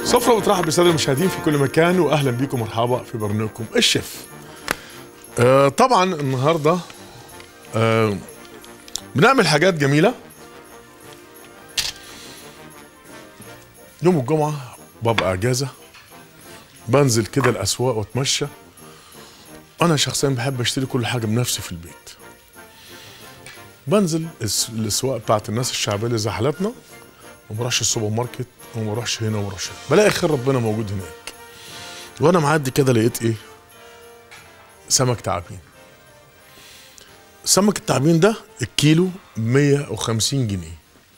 سفرة بترحب بالسادة المشاهدين في كل مكان واهلا بكم مرحبا في برنامجكم الشيف. آه طبعا النهارده آه بنعمل حاجات جميلة. يوم الجمعة ببقى اجازة بنزل كده الاسواق واتمشى انا شخصيا بحب اشتري كل حاجة بنفسي في البيت. بنزل الس- الاسواق بتاعت الناس الشعبية اللي زي حالتنا وما بروحش السوبر ماركت وما بروحش هنا وما بروحش هنا. بلاقي خير ربنا موجود هناك وانا معدي كده لقيت ايه سمك تعابين سمك التعابين ده الكيلو 150 جنيه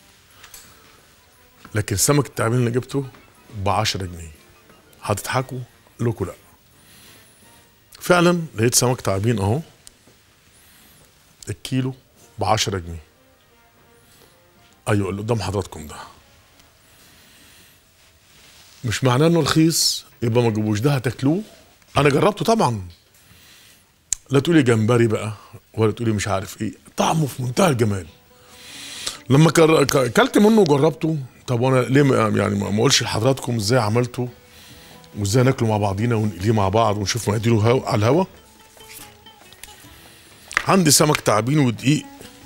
لكن سمك التعابين اللي جبته ب 10 جنيه هتضحكوا لكم لا فعلا لقيت سمك تعابين اهو الكيلو ب 10 جنيه ايوه اللي قدام حضراتكم ده مش معناه انه رخيص يبقى ما تجيبوش ده هتاكلوه انا جربته طبعا لا تقولي جمبري بقى ولا تقولي مش عارف ايه طعمه في منتهى الجمال لما كر- ك- كلت منه وجربته طب وانا ليه ما- يعني ما ما اقولش لحضراتكم ازاي عملته وازاي ناكله مع بعضينا ونقليه مع بعض ونشوف مقاديره هو- على الهوا عندي سمك تعابين ودقيق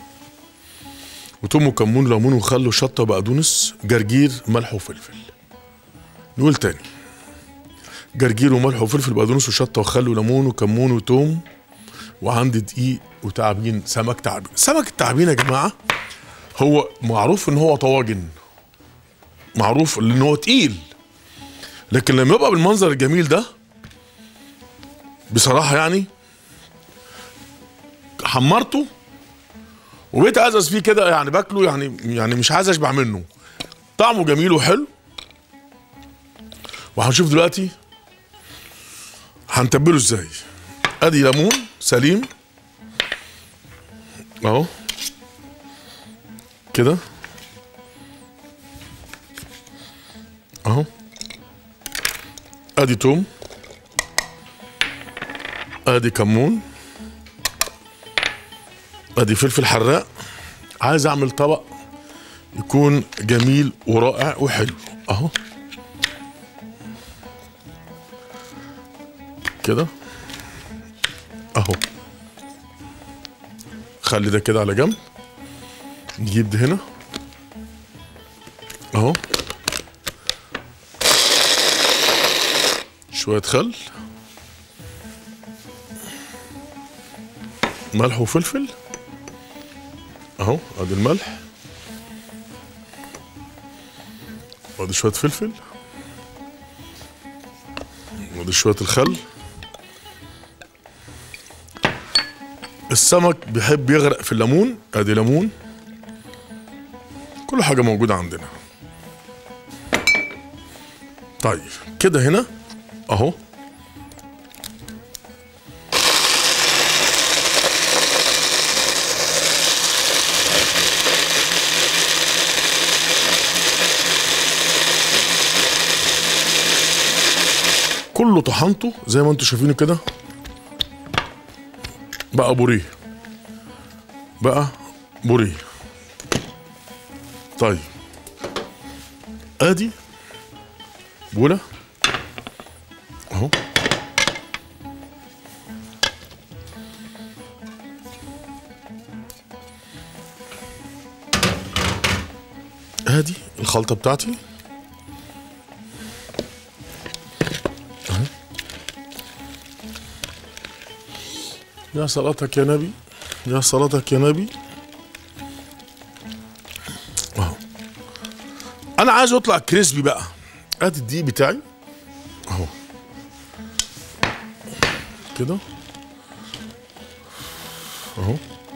وتوم وكمون ليمون وخل وشطه وبقدونس جرجير ملح وفلفل نقول تاني جرجير وملح وفلفل بقدونس وشطه وخل وليمون وكمون وتوم وعندي دقيق وتعابين سمك تعابين سمك التعابين يا جماعه هو معروف ان هو طواجن معروف لان هو تقيل لكن لما يبقى بالمنظر الجميل ده بصراحه يعني حمرته وبقيت ازز فيه كده يعني باكله يعني يعني مش عايز اشبع منه طعمه جميل وحلو وهنشوف دلوقتي هنتبله ازاي ادي ليمون سليم اهو كده اهو ادي توم ادي كمون ادي فلفل حراق عايز اعمل طبق يكون جميل ورائع وحلو اهو كده اهو خلي ده كده على جنب نجيب ده هنا اهو شوية خل ملح وفلفل اهو ادي الملح وادي شوية فلفل وادي شوية الخل السمك بيحب يغرق في الليمون ادي ليمون كل حاجة موجودة عندنا طيب كده هنا اهو كله طحنته زي ما انتم شايفينه كده بقى بوريه بقى بوريه طيب ادي بوله اهو ادي الخلطه بتاعتي أهو. يا صلاتك يا نبي يا صلاتك يا نبي اهو انا عايز يطلع كريسبي بقى ادي الدقيق بتاعي اهو كده اهو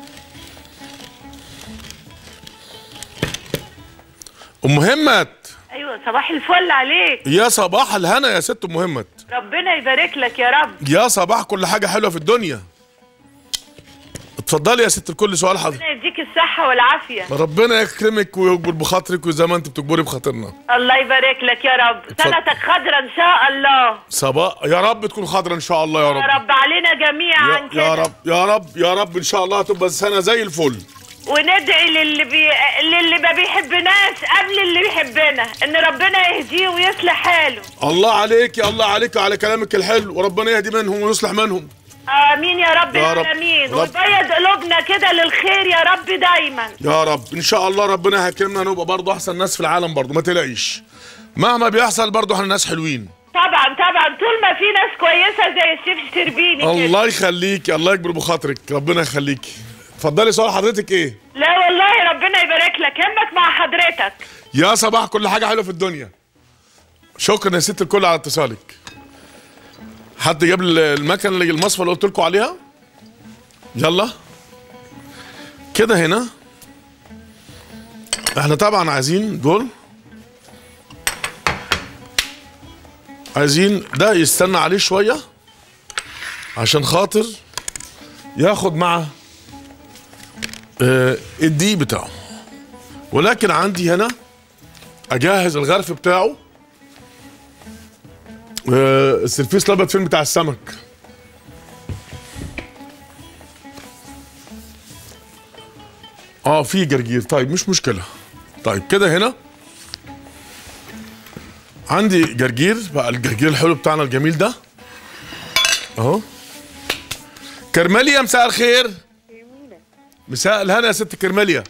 ام همت ايوه صباح الفل عليك يا صباح الهنا يا ست ام همت ربنا يبارك لك يا رب يا صباح كل حاجه حلوه في الدنيا اتفضلي يا ست الكل سؤال حضرتك ربنا يديك الصحة والعافية ربنا يكرمك ويجبر بخاطرك وزي ما انت بتجبري بخاطرنا الله يبارك لك يا رب اتفضل. سنتك خضرة ان شاء الله صباح يا رب تكون خضرة ان شاء الله يا يا رب رب علينا جميعا يا, كده يا رب يا رب يا رب ان شاء الله هتبقى السنه زي الفل وندعي للي بي... للي ما بيحبناش قبل اللي بيحبنا ان ربنا يهديه ويصلح حاله الله عليك يا الله عليك وعلى كلامك الحلو وربنا يهدي منهم ويصلح منهم امين يا رب يا رب. العالمين رب. وبيض قلوبنا كده للخير يا رب دايما يا رب ان شاء الله ربنا هيكرمنا نبقى برضه احسن ناس في العالم برضه ما تلاقيش مهما بيحصل برضه احنا ناس حلوين طبعا طبعا طول ما في ناس كويسه زي الشيف شربيني كده الله يخليك الله يكبر بخاطرك ربنا يخليك اتفضلي سؤال حضرتك ايه لا والله ربنا يبارك لك همك مع حضرتك يا صباح كل حاجه حلوه في الدنيا شكرا يا ست الكل على اتصالك حد جاب ال- المكنه اللي المصفى اللي قلت لكم عليها يلا كده هنا احنا طبعا عايزين دول عايزين ده يستنى عليه شويه عشان خاطر ياخد مع آه، الدقيق بتاعه ولكن عندي هنا اجهز الغرف بتاعه آه، السرفيس الابيض فين بتاع السمك اه في جرجير طيب مش مشكله طيب كده هنا عندي جرجير بقى الجرجير الحلو بتاعنا الجميل ده اهو كرماليا مساء الخير مساء الهنا يا ست كرماليا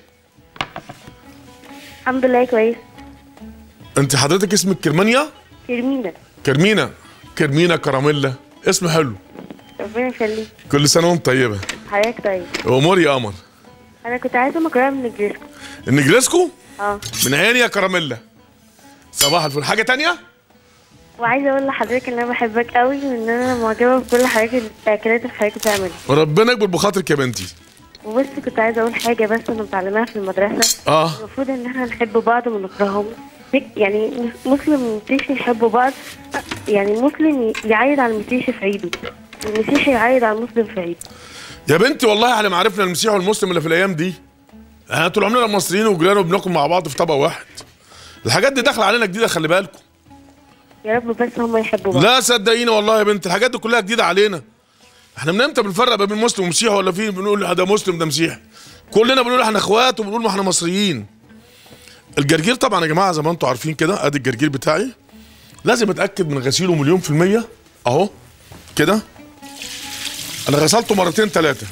الحمد لله كويس انت حضرتك اسمك كرمانيا كرمينة كرمينا كرمينا كراميلا اسم حلو ربنا يخليك كل سنه وانت طيبه حضرتك طيب اموري يا قمر انا كنت عايزه مكرونه من الجريسكو النجرسكو اه من عيني يا كراميلا صباح الفل حاجه تانية وعايزه اقول لحضرتك ان انا بحبك قوي وان انا معجبه بكل حاجات الاكلات اللي حضرتك بتعملها وربنا يكبر بخاطرك يا بنتي وبس كنت عايزه اقول حاجه بس انا متعلماها في المدرسه اه المفروض ان احنا نحب بعض وما نكرههم يعني مسلم ومسيحي يحبوا بعض يعني المسلم يعيد على المسيحي في عيده والمسيحي يعيد على المسلم في عيده يا بنتي والله على ما عرفنا المسيح والمسلم اللي في الايام دي احنا طول عمرنا مصريين وجيران وبناكل مع بعض في طبق واحد الحاجات دي داخله علينا جديده خلي بالكم يا رب بس هم يحبوا بعض لا صدقيني والله يا بنت الحاجات دي كلها جديده علينا احنا من امتى بنفرق ما بين مسلم ومسيحي ولا في بنقول ده مسلم ده مسيحي كلنا بنقول احنا اخوات وبنقول ما احنا مصريين الجرجير طبعا يا جماعه زي ما انتم عارفين كده ادي الجرجير بتاعي لازم اتاكد من غسيله مليون في الميه اهو كده انا غسلته مرتين ثلاثه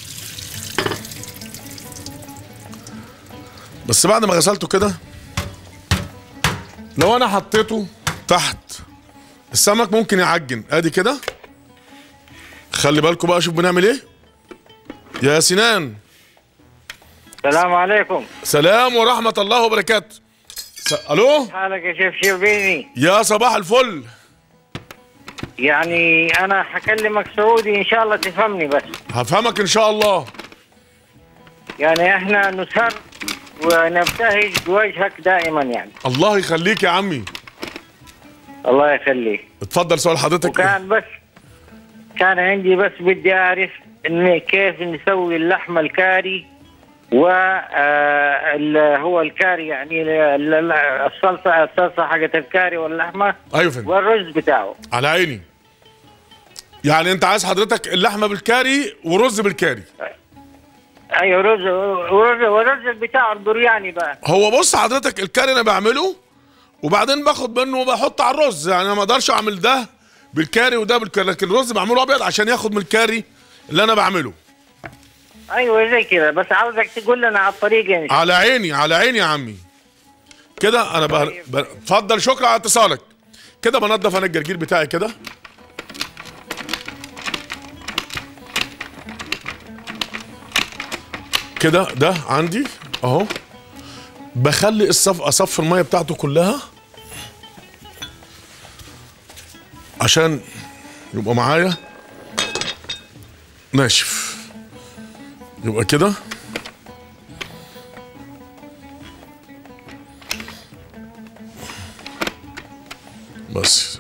بس بعد ما غسلته كده لو انا حطيته تحت السمك ممكن يعجن ادي كده خلي بالكم بقى شوف بنعمل ايه يا سنان السلام عليكم سلام ورحمة الله وبركاته س... الو حالك يا شيف شربيني يا صباح الفل يعني انا حكلمك سعودي ان شاء الله تفهمني بس هفهمك ان شاء الله يعني احنا نسر ونبتهج بوجهك دائما يعني الله يخليك يا عمي الله يخليك اتفضل سؤال حضرتك وكان بس كان عندي بس بدي اعرف ان كيف نسوي اللحمه الكاري و آه، ال- هو الكاري يعني ال- ال- الصلصه الصلصه حقت الكاري واللحمه ايوه فندم والرز بتاعه على عيني يعني انت عايز حضرتك اللحمه بالكاري ورز بالكاري ايوه رز ورز والرز بتاعه البرياني بقى هو بص حضرتك الكاري انا بعمله وبعدين باخد منه وبحطه على الرز يعني انا ما اقدرش اعمل ده بالكاري وده بالكاري لكن الرز بعمله ابيض عشان ياخد من الكاري اللي انا بعمله ايوه زي كده بس عاوزك تقول لنا على الطريقه يعني على عيني على عيني يا عمي كده انا بقى ب- اتفضل شكرا على اتصالك كده بنضف انا الجرجير بتاعي كده كده ده عندي اهو بخلي الصف اصف الميه بتاعته كلها عشان يبقى معايا ناشف يبقى كده بس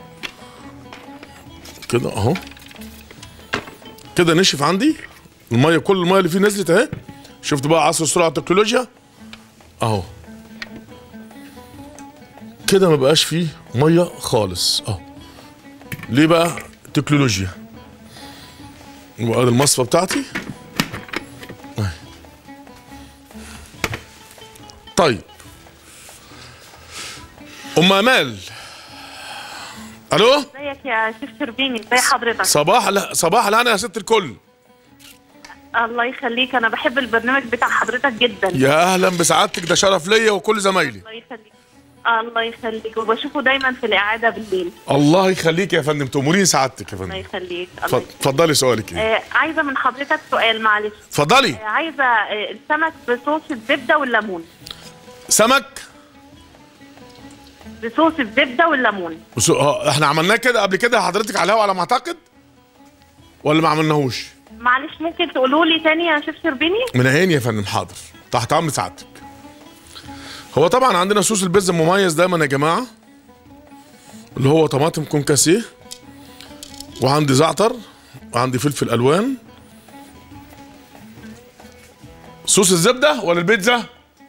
كده اهو كده نشف عندي الميه كل الميه اللي فيه نزلت اهي شفت بقى عصر سرعه التكنولوجيا اهو كده ما بقاش فيه ميه خالص اهو ليه بقى تكنولوجيا يبقى ادي المصفى بتاعتي أهي. طيب ام امال الو ازيك يا شيف شربيني ازي حضرتك صباح لا صباح الهنا يا ست الكل الله يخليك انا بحب البرنامج بتاع حضرتك جدا يا اهلا بسعادتك ده شرف ليا وكل زمايلي الله يخليك الله يخليك وبشوفه دايما في الاعاده بالليل الله يخليك يا فندم تأمرين سعادتك يا الله فندم يخليك الله اتفض- يخليك. اتفضلي سؤالك ايه آه عايزه من حضرتك سؤال معلش اتفضلي آه عايزه آه السمك بصوص الزبده والليمون سمك بصوص الزبده والليمون بس- اه، احنا عملناه كده قبل كده حضرتك على الهوا على ما اعتقد ولا ما عملناهوش معلش ممكن تقولوا لي تاني يا شيف شربيني من عيني يا فندم حاضر تحت امر سعادتك هو طبعا عندنا صوص البيتزا مميز دايما يا جماعه اللي هو طماطم كونكاسيه وعندي زعتر وعندي فلفل الوان صوص الزبده ولا البيتزا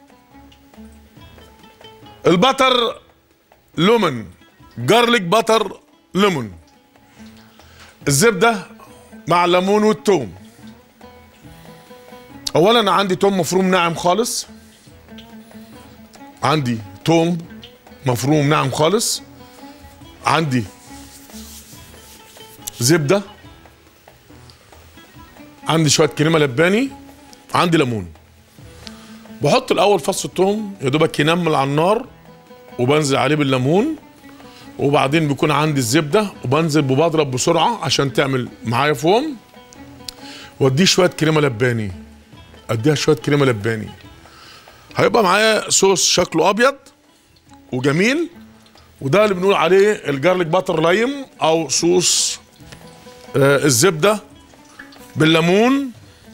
البتر لومن جارليك بتر ليمون الزبده مع الليمون والثوم اولا أنا عندي توم مفروم ناعم خالص عندي توم مفروم ناعم خالص عندي زبده عندي شويه كريمه لباني عندي ليمون بحط الاول فص التوم يا دوبك ينمل على النار وبنزل عليه بالليمون وبعدين بيكون عندي الزبده وبنزل وبضرب بسرعه عشان تعمل معايا فوم واديه شويه كريمه لباني اديها شويه كريمه لباني هيبقى معايا صوص شكله ابيض وجميل وده اللي بنقول عليه الجارليك باتر لايم او صوص آه الزبده بالليمون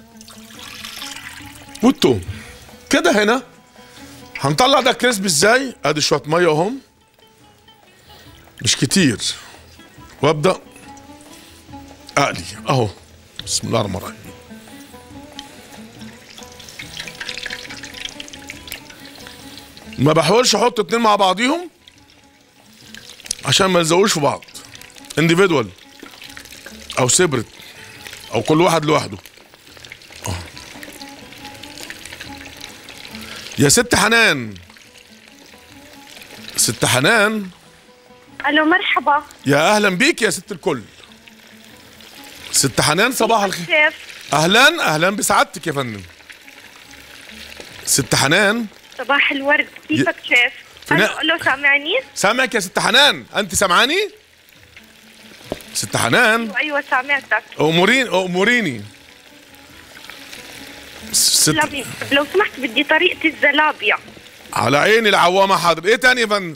والثوم كده هنا هنطلع ده كريسبي ازاي ادي شويه ميه اهم مش كتير وابدا اقلي اهو بسم الله الرحمن الرحيم ما بحاولش احط اتنين مع بعضيهم عشان ما يلزقوش في بعض انديفيدوال او سيبرت او كل واحد لوحده آه. يا ست حنان ست حنان الو مرحبا يا اهلا بيك يا ست الكل ست حنان صباح الخير شيف اهلا اهلا بسعادتك يا فندم ست حنان صباح الورد كيفك شيف فنا- الو الو سامعني سامعك يا ست حنان انت سامعاني ست حنان ايوه سامعتك امورين اموريني ست لبي لو سمحت بدي طريقة الزلابية على عيني العوامه حاضر ايه تاني يا فندم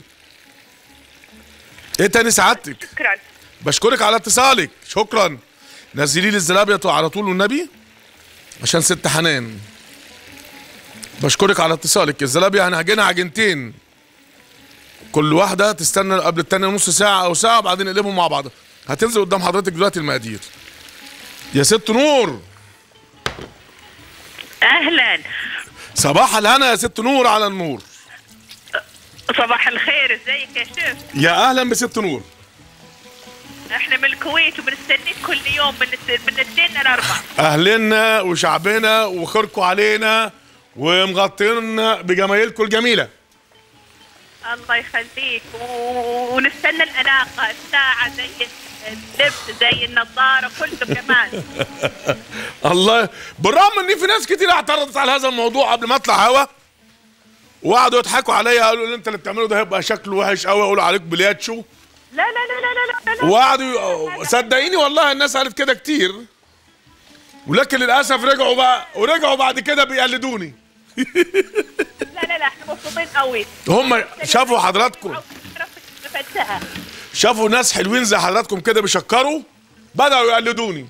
ايه تاني سعادتك شكرا بشكرك على اتصالك شكرا نزلي لي الزلابيه على طول والنبي عشان ست حنان بشكرك على اتصالك الزلابيه هنعجنها عجنتين كل واحده تستنى قبل التانية نص ساعه او ساعه وبعدين نقلبهم مع بعض هتنزل قدام حضرتك دلوقتي المقادير يا ست نور اهلا صباح الهنا يا ست نور على النور صباح الخير ازيك يا شيف يا اهلا بست نور احنا من الكويت وبنستنيك كل يوم من الت- من الاثنين للاربع اهلنا وشعبنا وخيركم علينا ومغطينا بجمايلكم الجميله الله يخليك و- ونستنى الاناقه الساعه زي اللبس زي النظاره كله كمان الله بالرغم ان في ناس كتير اعترضت على هذا الموضوع قبل ما اطلع هوا وقعدوا يضحكوا عليا قالوا اللي انت اللي بتعمله ده هيبقى شكله وحش قوي يقولوا عليك بلياتشو لا لا لا لا لا لا, لا. وقعدوا ي- صدقيني والله الناس قالت كده كتير ولكن للاسف رجعوا بقى ورجعوا بعد كده بيقلدوني لا لا لا احنا مبسوطين قوي هم شافوا حضراتكم مفتحه شافوا ناس حلوين زي حضراتكم كده بيشكروا بدأوا يقلدوني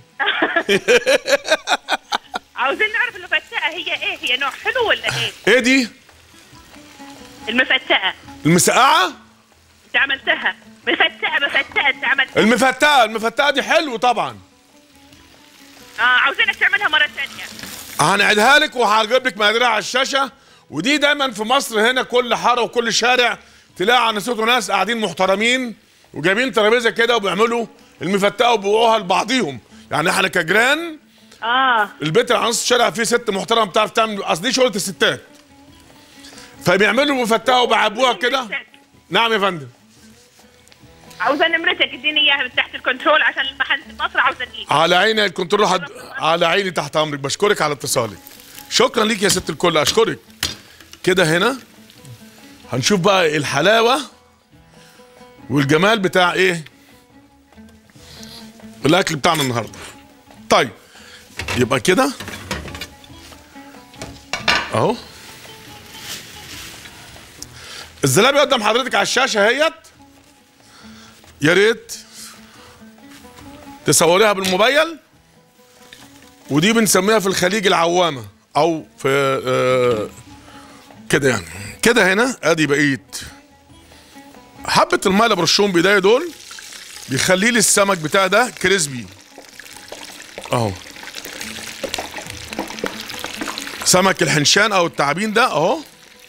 عاوزين نعرف المفتقه هي ايه هي نوع حلو ولا ايه ايه دي المفتقه المسقعه انت عملتها مفتقه مفتقه انت عملتها المفتقه المفتقه دي حلو طبعا اه عاوزينك تعملها مره ثانيه هنعيدها لك وهجيب لك مقاديرها على الشاشه ودي دايما في مصر هنا كل حاره وكل شارع تلاقي على نسيته ناس قاعدين محترمين وجايبين ترابيزه كده وبيعملوا المفتقه وبيبيعوها لبعضيهم يعني احنا كجيران اه البيت اللي على نص الشارع فيه ست محترمه بتعرف تعمل اصل دي شغله الستات فبيعملوا مفتاح وبيعبوها كده نعم يا فندم عاوزه نمرتك اديني اياها من تحت الكنترول عشان المحل في مصر عاوزه اجيب على عيني الكنترول حد... على عيني تحت امرك بشكرك على اتصالك شكرا ليك يا ست الكل اشكرك كده هنا هنشوف بقى الحلاوه والجمال بتاع ايه الاكل بتاعنا النهارده طيب يبقى كده اهو الزلابيه قدام حضرتك على الشاشه اهيت يا ريت تصوريها بالموبايل ودي بنسميها في الخليج العوامه او في آه كده يعني كده هنا ادي بقيت حبه الماء اللي برشهم بايديا دول بيخلي لي السمك بتاع ده كريسبي اهو سمك الحنشان او التعابين ده اهو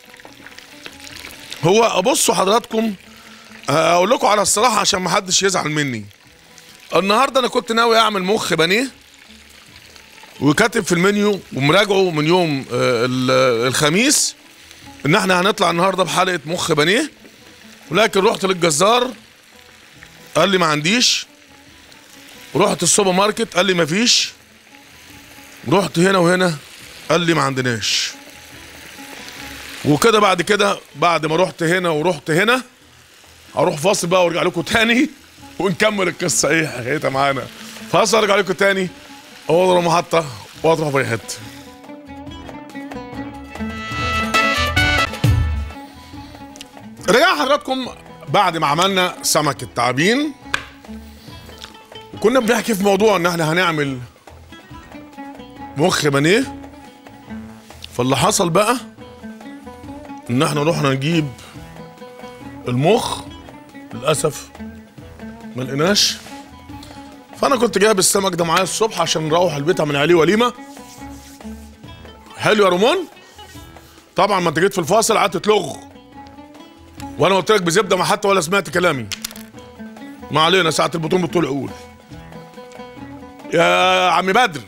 هو بصوا حضراتكم آه، اقول لكم على الصراحه عشان ما حدش يزعل مني النهارده انا كنت ناوي اعمل مخ بانيه وكاتب في المنيو ومراجعه من يوم آه، ال- الخميس ان احنا هنطلع النهارده بحلقه مخ بانيه ولكن رحت للجزار قال لي ما عنديش رحت السوبر ماركت قال لي ما فيش رحت هنا وهنا قال لي ما عندناش وكده بعد كده بعد ما رحت هنا ورحت هنا هروح فاصل بقى وارجع لكم تاني ونكمل القصه ايه حكايتها معانا فاصل ارجع لكم تاني اول محطه واطرح في أي حته رجع حضراتكم بعد ما عملنا سمك التعابين وكنا بنحكي في موضوع ان احنا هنعمل مخ بانيه فاللي حصل بقى ان احنا رحنا نجيب المخ للاسف ما لقيناش فانا كنت جايب السمك ده معايا الصبح عشان نروح البيت من عليه وليمه حلو يا رومان طبعا ما انت جيت في الفاصل قعدت تلغ وانا قلت لك بزبده ما حتى ولا سمعت كلامي ما علينا ساعه البطون بالطول اقول يا عمي بدر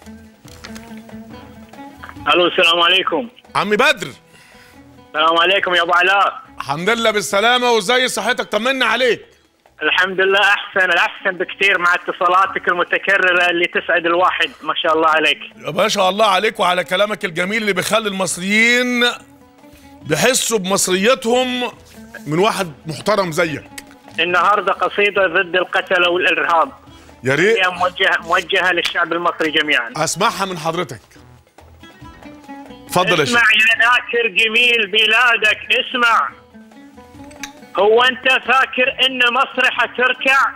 الو السلام عليكم عمي بدر السلام عليكم يا ابو علاء الحمد لله بالسلامه وازاي صحتك طمنا عليك الحمد لله احسن الاحسن بكثير مع اتصالاتك المتكرره اللي تسعد الواحد ما شاء الله عليك ما شاء الله عليك وعلى كلامك الجميل اللي بيخلي المصريين بيحسوا بمصريتهم من واحد محترم زيك النهارده قصيده ضد القتل والارهاب يا ريت هي موجهه موجهه للشعب المصري جميعا اسمعها من حضرتك اتفضل يا اسمع شيخ يا ذاكر جميل بلادك اسمع هو انت فاكر ان مصر حتركع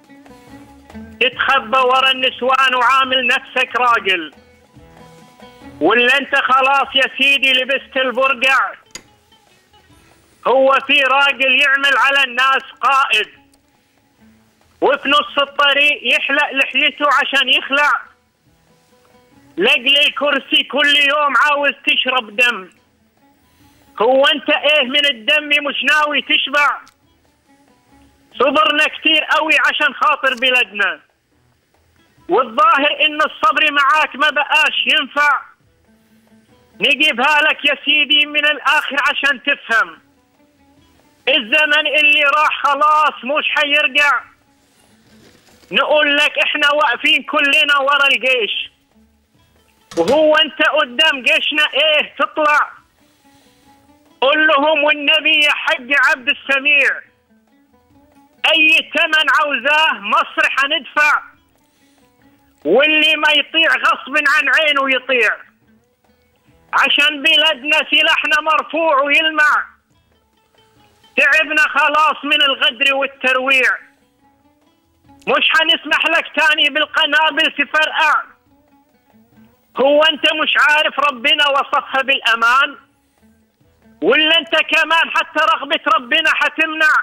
تتخبى ورا النسوان وعامل نفسك راجل ولا انت خلاص يا سيدي لبست البرقع هو في راجل يعمل على الناس قائد وفي نص الطريق يحلق لحيته عشان يخلع لقلي الكرسي كل يوم عاوز تشرب دم هو انت ايه من الدم مش ناوي تشبع صبرنا كتير قوي عشان خاطر بلدنا والظاهر ان الصبر معاك ما بقاش ينفع نجيبها لك يا سيدي من الاخر عشان تفهم الزمن اللي راح خلاص مش حيرجع نقول لك احنا واقفين كلنا ورا الجيش وهو انت قدام جيشنا ايه تطلع قول لهم والنبي يا حج عبد السميع اي ثمن عاوزاه مصر حندفع واللي ما يطيع غصب عن عينه يطيع عشان بلادنا سلاحنا مرفوع ويلمع تعبنا خلاص من الغدر والترويع مش حنسمح لك تاني بالقنابل تفرقع هو انت مش عارف ربنا وصفها بالامان ولا انت كمان حتى رغبة ربنا حتمنع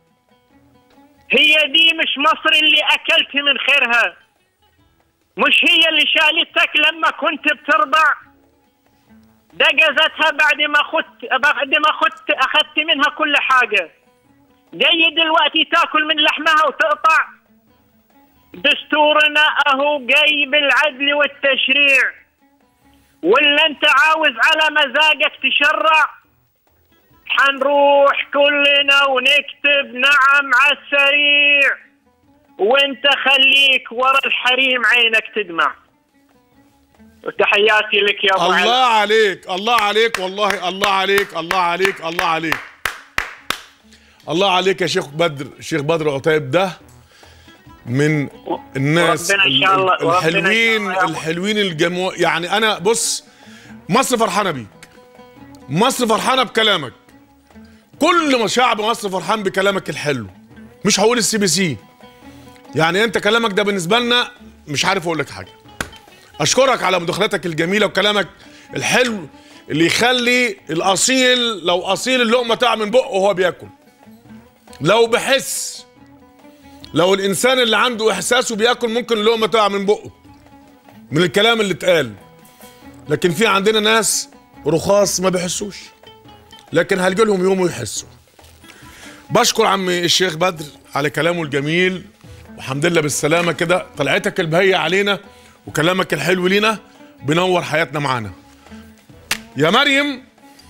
هي دي مش مصر اللي اكلت من خيرها مش هي اللي شالتك لما كنت بترضع دقزتها بعد ما خدت بعد ما خدت اخذت منها كل حاجة جاي دلوقتي تاكل من لحمها وتقطع دستورنا اهو جاي بالعدل والتشريع ولا انت عاوز على مزاجك تشرع حنروح كلنا ونكتب نعم على السريع وانت خليك ورا الحريم عينك تدمع وتحياتي لك يا ابو علي الله عليك الله عليك والله الله عليك الله عليك الله عليك الله عليك يا شيخ بدر شيخ بدر عتيب ده من الناس وربنا إن شاء الله- ال- وربنا إن شاء الحلوين الله يا أبو. الحلوين الجمو يعني انا بص مصر فرحانه بيك مصر فرحانه بكلامك كل ما شعب مصر فرحان بكلامك الحلو مش هقول السي بي سي يعني انت كلامك ده بالنسبه لنا مش عارف اقول لك حاجه اشكرك على مداخلتك الجميله وكلامك الحلو اللي يخلي الاصيل لو اصيل اللقمه تقع من بقه وهو بياكل لو بحس لو الانسان اللي عنده احساسه بياكل ممكن اللقمه تقع من بقه من الكلام اللي اتقال لكن في عندنا ناس رخاص ما بيحسوش لكن هلجي لهم يوم ويحسوا بشكر عمي الشيخ بدر على كلامه الجميل والحمد لله بالسلامه كده طلعتك البهيه علينا وكلامك الحلو لينا بنور حياتنا معانا يا مريم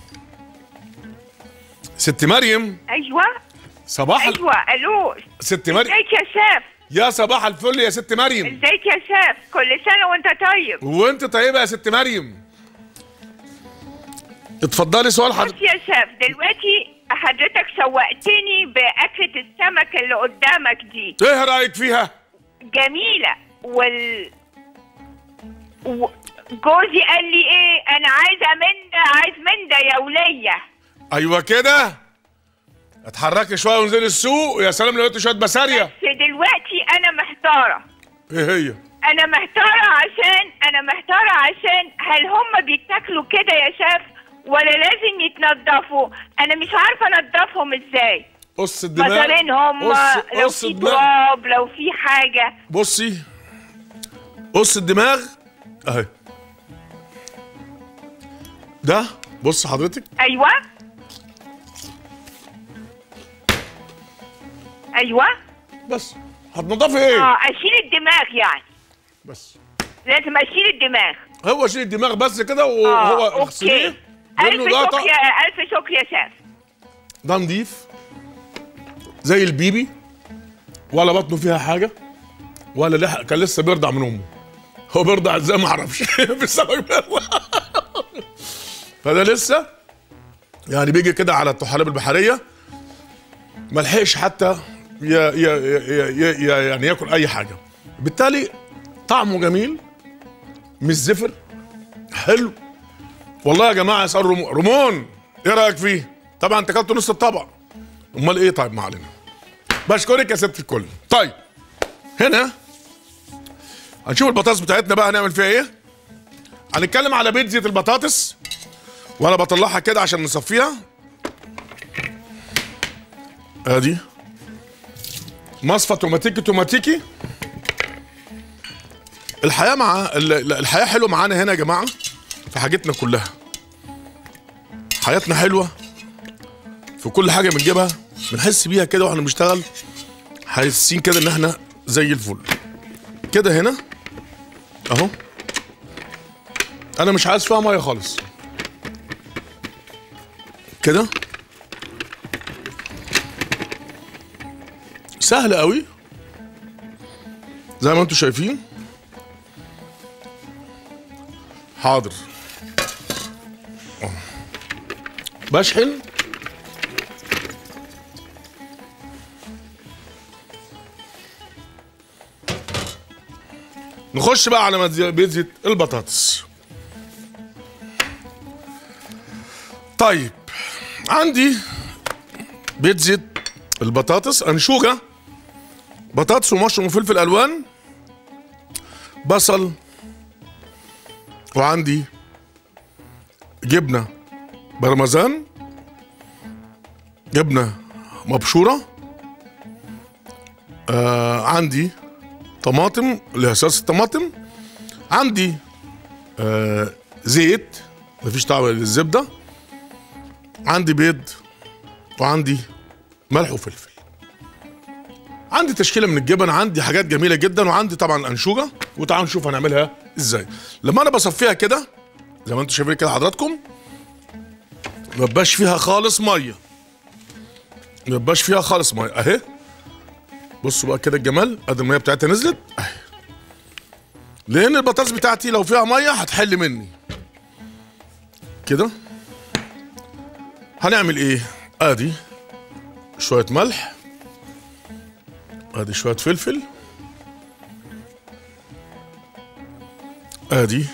ست مريم ايوه صباح ال- ايوه الو ست مريم ازيك يا شيف يا صباح الفل يا ست مريم ازيك يا شيف كل سنه وانت طيب وانت طيبه يا ست مريم اتفضلي سؤال بص حضرتك يا شيف دلوقتي حضرتك سوقتني باكله السمك اللي قدامك دي ايه رايك فيها جميله وال و... جوزي قال لي ايه انا عايزه من ده عايز من ده يا وليه ايوه كده اتحركي شويه وانزلي السوق يا سلام لو لقيتي شويه بساريه بس دلوقتي انا محتاره ايه هي انا محتاره عشان انا محتاره عشان هل هم بيتاكلوا كده يا شيف ولا لازم يتنضفوا انا مش عارفه انضفهم ازاي قص الدماغ مصارينهم قص لو قص في الدماغ تراب لو في حاجه بصي قص الدماغ اهي ده بص حضرتك ايوه ايوه بس هتنضفي ايه اه اشيل الدماغ يعني بس لازم اشيل الدماغ هو شيل الدماغ بس كده اه وهو اوكي اغسليه الف لانه ده شكر ط- يا الف شكر يا شيف ده نضيف زي البيبي ولا بطنه فيها حاجه ولا لحق كان لسه بيرضع من امه هو بيرضع ازاي ما اعرفش بسبب فده لسه يعني بيجي كده على الطحالب البحريه ما لحقش حتى ي ي ي ي ي يعني ياكل اي حاجه بالتالي طعمه جميل مش زفر حلو والله يا جماعه اسال رمون رمون ايه رايك فيه طبعا انت اكلت نص الطبق امال ايه طيب ما علينا بشكرك يا ست الكل طيب هنا هنشوف البطاطس بتاعتنا بقى هنعمل فيها ايه هنتكلم على بيتزا البطاطس وانا بطلعها كده عشان نصفيها ادي مصفى توماتيكي توماتيكي الحياه مع ال- ال- الحياه حلوه معانا هنا يا جماعه في حاجتنا كلها حياتنا حلوه في كل حاجه بنجيبها بنحس بيها كده واحنا بنشتغل حاسين كده ان احنا زي الفل كده هنا اهو انا مش عايز فيها ميه خالص كده سهل قوي زي ما انتم شايفين حاضر بشحن نخش بقى على مز- بيتزا البطاطس طيب عندي بيتزا البطاطس انشوجه بطاطس ومشروم وفلفل الوان بصل وعندي جبنه برمزان جبنه مبشوره آه عندي طماطم اللي هي صلصه طماطم عندي آه زيت مفيش طعم للزبده عندي بيض وعندي ملح وفلفل عندي تشكيله من الجبن عندي حاجات جميله جدا وعندي طبعا انشوجه وتعالوا نشوف هنعملها ازاي لما انا بصفيها كده زي ما انتم شايفين كده حضراتكم ما يبقاش فيها خالص ميه ما يبقاش فيها خالص ميه اهي بصوا بقى كده الجمال ادي الميه بتاعتها نزلت اهي لان البطاطس بتاعتي لو فيها ميه هتحل مني كده هنعمل ايه ادي شويه ملح ادي شويه فلفل ادي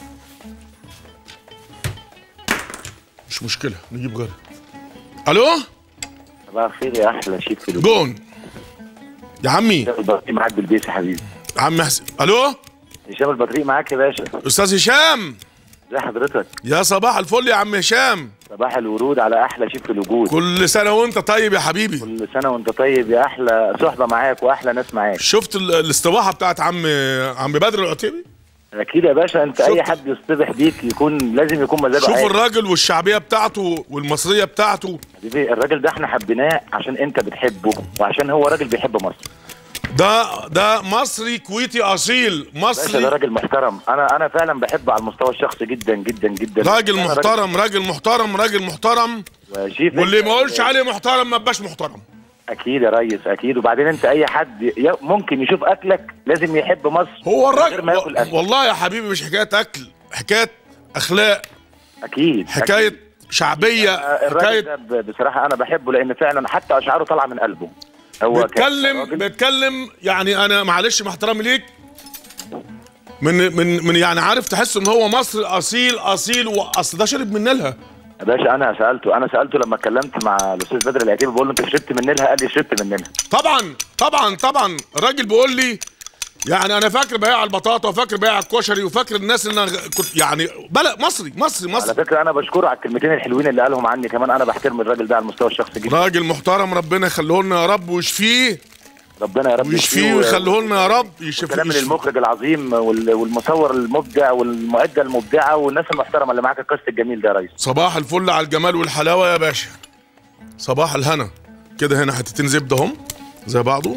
مش مشكله نجيب غيرها الو صباح الخير يا احلى شيف في الوجود جون يا عمي البطريق معاك بالبيس يا حبيبي عم حسين الو هشام البطريق معاك يا باشا استاذ هشام ازي حضرتك يا صباح الفل يا عم هشام صباح الورود على احلى شيف في الوجود كل سنه وانت طيب يا حبيبي كل سنه وانت طيب يا احلى صحبه معاك واحلى ناس معاك شفت ال- الاستباحه بتاعت عم عم بدر العتيبي اكيد يا باشا انت شفت؟ اي حد يصطبح بيك يكون لازم يكون مزاجه شوف عالي الراجل والشعبيه بتاعته والمصريه بتاعته حبيبي الراجل ده احنا حبيناه عشان انت بتحبه وعشان هو راجل بيحب مصر ده ده مصري كويتي اصيل باشا ده مصري راجل محترم انا انا فعلا بحبه على المستوى الشخصي جدا جدا جدا راجل أنا محترم راجل محترم راجل محترم وشيف واللي أنت- ما يقولش عليه محترم ما يبقاش محترم اكيد يا ريس اكيد وبعدين انت اي حد ي- ممكن يشوف اكلك لازم يحب مصر هو من غير ما ياكل الراجل أكل. والله يا حبيبي مش حكايه اكل حكايه اخلاق اكيد حكايه أكيد. شعبيه آه، الراجل حكايه ده ب- بصراحه انا بحبه لان فعلا حتى اشعاره طالعه من قلبه هو بيتكلم كراجل- بيتكلم يعني انا معلش مع احترامي ليك من من من يعني عارف تحس ان هو مصري اصيل اصيل واصل ده شرب من نيلها يا باشا انا سالته انا سالته لما اتكلمت مع الاستاذ بدر العتيبي بقول له انت شربت من نيلها قال لي شربت من نيلها طبعا طبعا طبعا الراجل بيقول لي يعني انا فاكر بياع البطاطا وفاكر بياع الكشري وفاكر الناس ان أنا كنت يعني بلا مصري مصري على مصري فكره انا بشكره على الكلمتين الحلوين اللي قالهم عني كمان انا بحترم الراجل ده على المستوى الشخصي جدا راجل محترم ربنا يخليه لنا يا رب ويشفيه ربنا يا رب ويشفيه و- ويخليه لنا يا رب يشفيه كلام من يشفيه. المخرج العظيم وال- والمصور المبدع والمعده المبدعه والناس المحترمه اللي معاك الكاست الجميل ده يا ريس صباح الفل على الجمال والحلاوه يا باشا صباح الهنا كده هنا حتتين زبده هم زي بعضه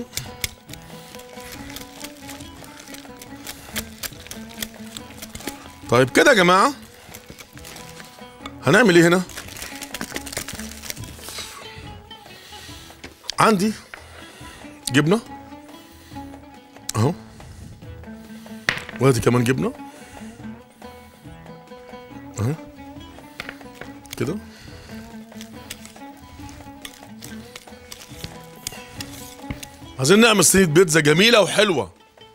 طيب كده يا جماعه هنعمل ايه هنا عندي جبنه اهو وادي كمان جبنه اهو كده عايزين نعمل صينية بيتزا جميلة وحلوة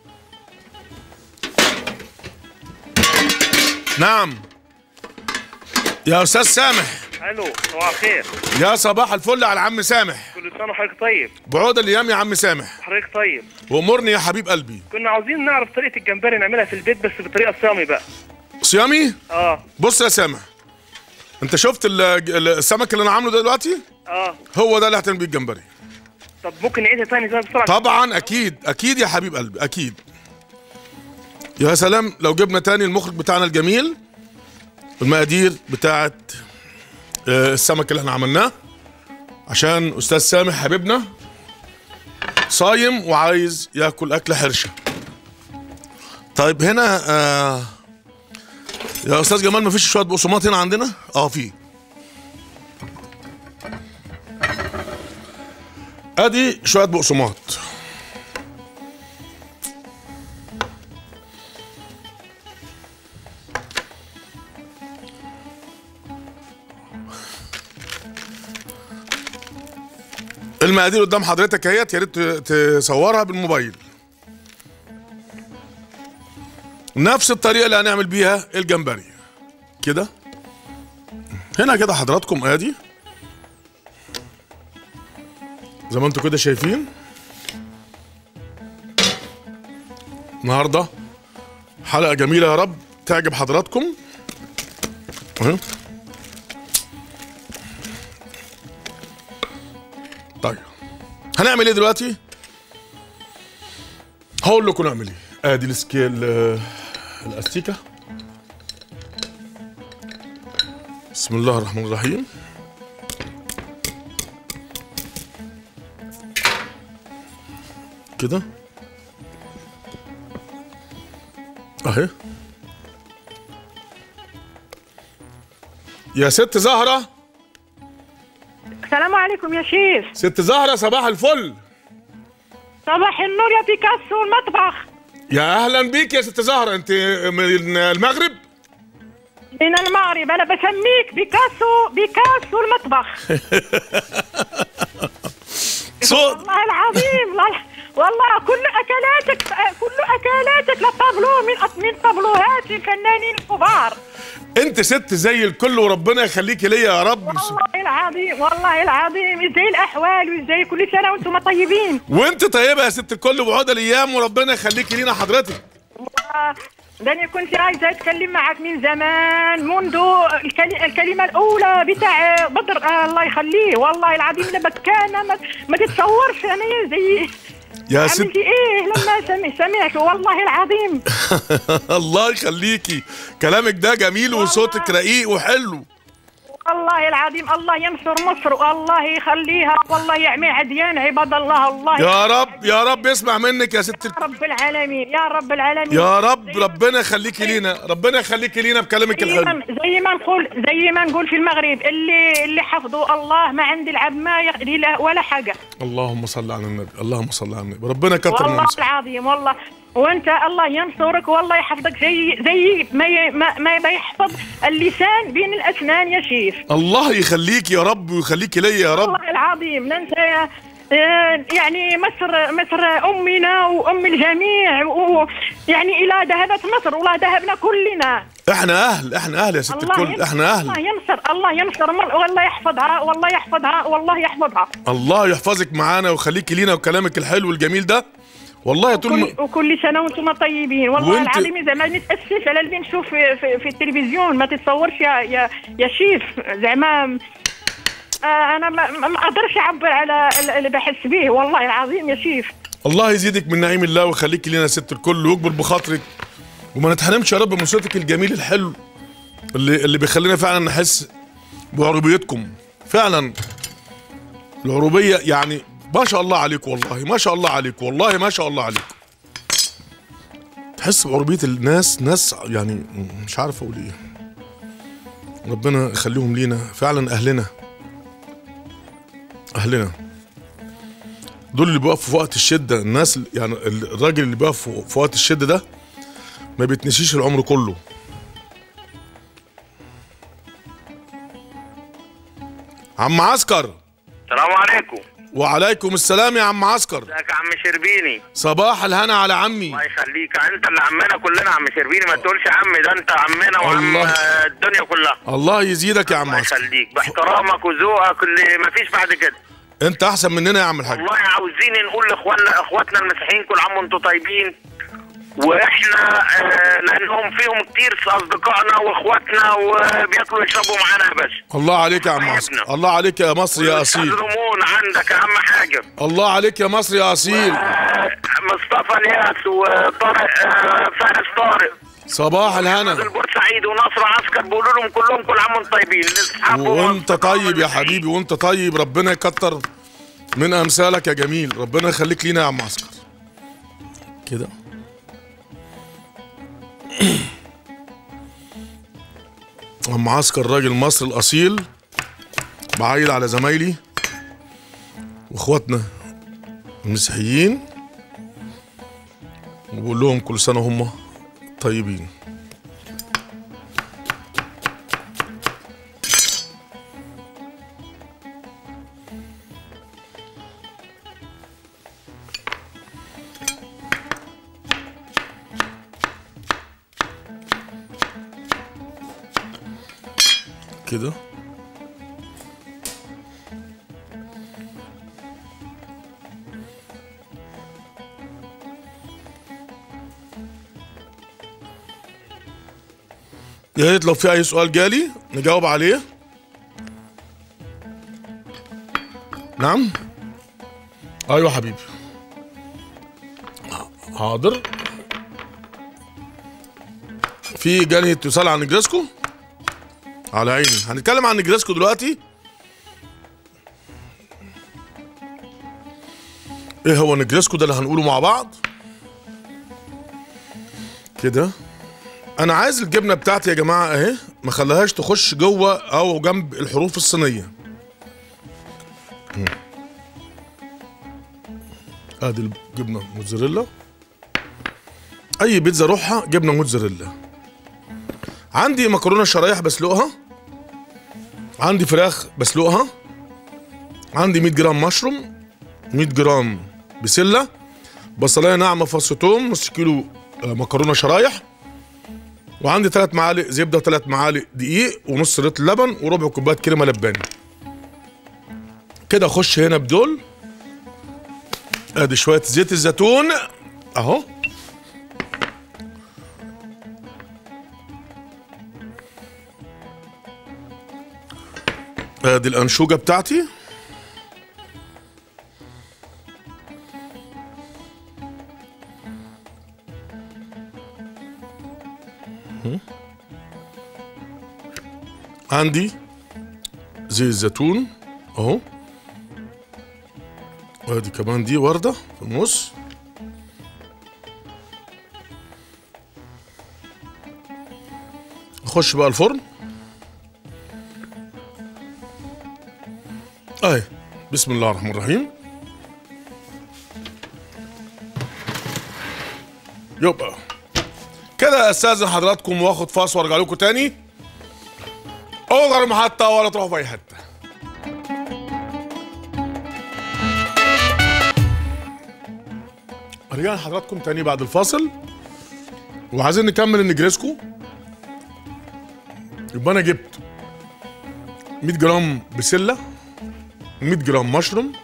نعم يا أستاذ سامح الو صباح الخير يا صباح الفل على عم سامح كل سنه وحضرتك طيب بعود الأيام يا عم سامح حضرتك طيب وأمرني يا حبيب قلبي كنا عاوزين نعرف طريقه الجمبري نعملها في البيت بس بطريقه صيامي بقى صيامي اه بص يا سامح انت شفت ال- ال- السمك اللي انا عامله ده دلوقتي اه هو ده اللي هتعمل بيه الجمبري طب ممكن نعيدها تاني زي بسرعه طبعا اكيد اكيد يا حبيب قلبي اكيد يا سلام لو جبنا تاني المخرج بتاعنا الجميل المقادير بتاعت آه، السمك اللي احنا عملناه عشان استاذ سامح حبيبنا صايم وعايز ياكل اكله حرشه طيب هنا آه يا استاذ جمال مفيش شويه بقسماط هنا عندنا اه في ادي شويه بقسماط المقادير قدام حضرتك اهيت يا ريت تصورها بالموبايل نفس الطريقه اللي هنعمل بيها الجمبري كده هنا كده حضراتكم ادي زي ما انتم كده شايفين النهارده حلقه جميله يا رب تعجب حضراتكم اهي طيب هنعمل ايه دلوقتي هقول لكم نعمل ايه ادي السكيل آه، الاستيكه بسم الله الرحمن الرحيم كده اهي يا ست زهرة عليكم يا شيخ ست زهره صباح الفل صباح النور يا بيكاسو المطبخ يا اهلا بيك يا ست زهره انت من المغرب من المغرب انا بسميك بيكاسو بيكاسو المطبخ صوت والله العظيم والله والله كل اكلاتك كل اكلاتك لطابلو من من طابلوهات الفنانين الكبار انت ست زي الكل وربنا يخليكي ليا يا رب والله العظيم والله العظيم ازاي الاحوال وازاي كل سنه وانتم طيبين وانت طيبه يا ست الكل وعود الايام وربنا يخليكي لينا حضرتك آه، ده انا كنت عايزه اتكلم معك من زمان منذ الكلي- الكلمه الاولى بتاع بدر آه الله يخليه والله العظيم انا بكانه ما, ما تتصورش انا زي يا ست عملتي ايه لما سمع سمعت والله العظيم الله يخليكي كلامك ده جميل وصوتك رقيق وحلو والله العظيم الله ينصر مصر والله يخليها والله يعمي عديان عباد الله الله يا رب يا رب يسمع منك يا ست يا رب العالمين يا رب العالمين يا رب ربنا يخليكي لينا ربنا يخليكي لينا بكلامك زي الحلو ما زي ما نقول زي ما نقول في المغرب اللي اللي حفظوا الله ما عند العبد ما يقضي له ولا حاجه اللهم صل على النبي اللهم صل على النبي ربنا يكتر من والله نفسك العظيم والله وانت الله ينصرك والله يحفظك زي زي ما ي- ما, ما ما يحفظ اللسان بين الاسنان يا شيخ الله يخليكي يا رب ويخليكي ليا يا رب والله العظيم انت يا- آه، يعني مصر مصر امنا وام الجميع ويعني الى ذهبت مصر ولا ذهبنا كلنا احنا اهل احنا اهل يا ست الله الكل ينصر احنا الله اهل ينصر الله ينصر مر- والله يحفظها والله يحفظها والله يحفظها الله يحفظك معانا ويخليكي لينا وكلامك الحلو الجميل ده والله يا طول كل ما- وكل سنه وانتم طيبين والله وانت- العظيم زعما نتاسف على اللي نشوف في, في, في التلفزيون ما تتصورش يا يا, يا شيف زعما آه انا ما ما- ما اقدرش اعبر على ال- اللي بحس به والله العظيم يا شيف الله يزيدك من نعيم الله ويخليكي لينا يا ست الكل ويكبر بخاطرك وما نتحرمش يا رب من صوتك الجميل الحلو اللي اللي بيخلينا فعلا نحس بعربيتكم فعلا العربية يعني ما شاء الله عليك والله ما شاء الله عليك والله ما شاء الله عليك تحس بعربية الناس ناس يعني مش عارف اقول ايه ربنا يخليهم لينا فعلا اهلنا اهلنا دول اللي بيقفوا في وقت الشدة الناس يعني الراجل اللي بيقف في وقت الشدة ده ما بيتنسيش العمر كله عم عسكر السلام عليكم وعليكم السلام يا عم عسكر ازيك يا عم شربيني صباح الهنا على عمي الله يخليك انت اللي عمنا كلنا عم شربيني ما تقولش عمي ده انت عمنا وعم الله. آه، الدنيا كلها الله يزيدك يا عم الله عسكر يخليك باحترامك وذوقك اللي ما فيش بعد كده انت احسن مننا يا عم الحاج والله عاوزين نقول لاخواننا اخواتنا المسيحيين كل عام وانتم طيبين واحنا آه لانهم فيهم كتير اصدقائنا واخواتنا وبياكلوا ويشربوا معانا يا باشا الله عليك يا عم عسكر الله عليك يا مصر يا اصيل الرمون عندك اهم حاجه الله عليك يا مصر يا اصيل آه، مصطفى الياس وطارق آه، فارس طارق صباح الهنا البورسعيد ونصر عسكر بيقولوا لهم كلهم كل عام وانتم طيبين لاصحابهم وانت طيب يا حبيبي وانت طيب ربنا يكتر من امثالك يا جميل ربنا يخليك لينا يا عم عسكر كده عم عسكر راجل مصر الاصيل بعيد على زمايلي واخواتنا المسيحيين وبقول لهم كل سنه هم طيبين كده يا ريت لو في اي سؤال جالي نجاوب عليه نعم ايوه حبيبي حاضر في جالي اتصال عن نجرسكو على عيني هنتكلم عن نجرسكو دلوقتي ايه هو نجرسكو ده اللي هنقوله مع بعض كده انا عايز الجبنه بتاعتي يا جماعه اهي ما خليهاش تخش جوه او جنب الحروف الصينيه مم. ادي الجبنه موتزاريلا اي بيتزا روحها جبنه موتزاريلا عندي مكرونه شرايح بسلقها عندي فراخ بسلقها عندي 100 جرام مشروم 100 جرام بسله بصلايه ناعمه فص توم نص كيلو آه، مكرونه شرايح وعندي ثلاث معالق زبده وثلاث معالق دقيق ونص لتر لبن وربع كوبايه كريمه لباني كده اخش هنا بدول ادي شويه زيت الزيتون اهو ادي الانشوجه بتاعتي مم. عندي زيت الزيتون اهو وادي كمان دي ورده في النص اخش بقى الفرن اهي بسم الله الرحمن الرحيم يبقى كده استاذن حضراتكم واخد فاصل وارجع لكم تاني اوغر محطه ولا تروحوا في اي حته رجعنا حضراتكم تاني بعد الفاصل وعايزين نكمل النجريسكو يبقى انا جبت 100 جرام بسله 100 جرام مشروم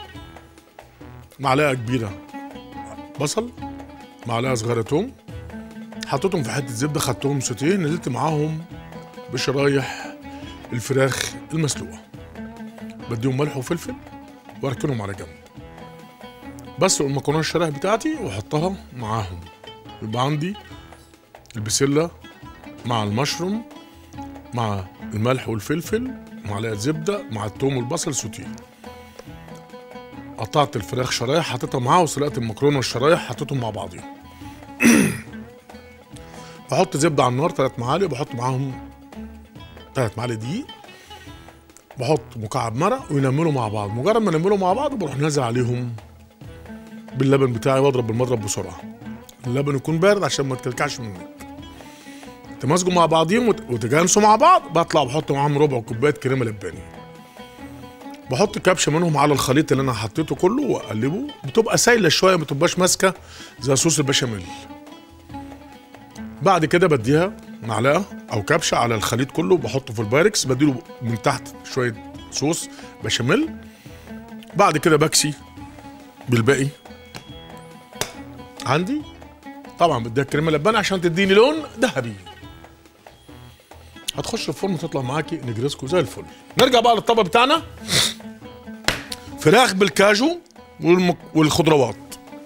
معلقه كبيره بصل معلقه صغيره توم حطيتهم في حته زبده خدتهم سوتيه نزلت معاهم بشرايح الفراخ المسلوقه بديهم ملح وفلفل واركنهم على جنب بس المكرونه الشرايح بتاعتي واحطها معاهم يبقى عندي البسله مع المشروم مع الملح والفلفل معلقه زبده مع الثوم والبصل سوتيه قطعت الفراخ شرايح حطيتها معاها وسلقت المكرونه والشرايح حطيتهم مع بعضهم بحط زبده على النار ثلاث معالق بحط معاهم ثلاث معالق دقيق بحط مكعب مرق وينملوا مع بعض مجرد ما ينملوا مع بعض بروح نازل عليهم باللبن بتاعي واضرب بالمضرب بسرعه اللبن يكون بارد عشان ما تكلكعش منك تمازجوا مع بعضيهم وت- وتجانسوا مع بعض بطلع بحط معاهم ربع كوبايه كريمه لباني بحط كبشه منهم على الخليط اللي انا حطيته كله واقلبه بتبقى سايله شويه ما بتبقاش ماسكه زي صوص البشاميل بعد كده بديها معلقه او كبشه على الخليط كله بحطه في البايركس بديله من تحت شويه صوص بشاميل بعد كده بكسي بالباقي عندي طبعا بديها كريمه لبان عشان تديني لون ذهبي هتخش الفرن وتطلع معاكي نجرسكو زي الفل نرجع بقى للطبق بتاعنا فراخ بالكاجو والمك... والخضروات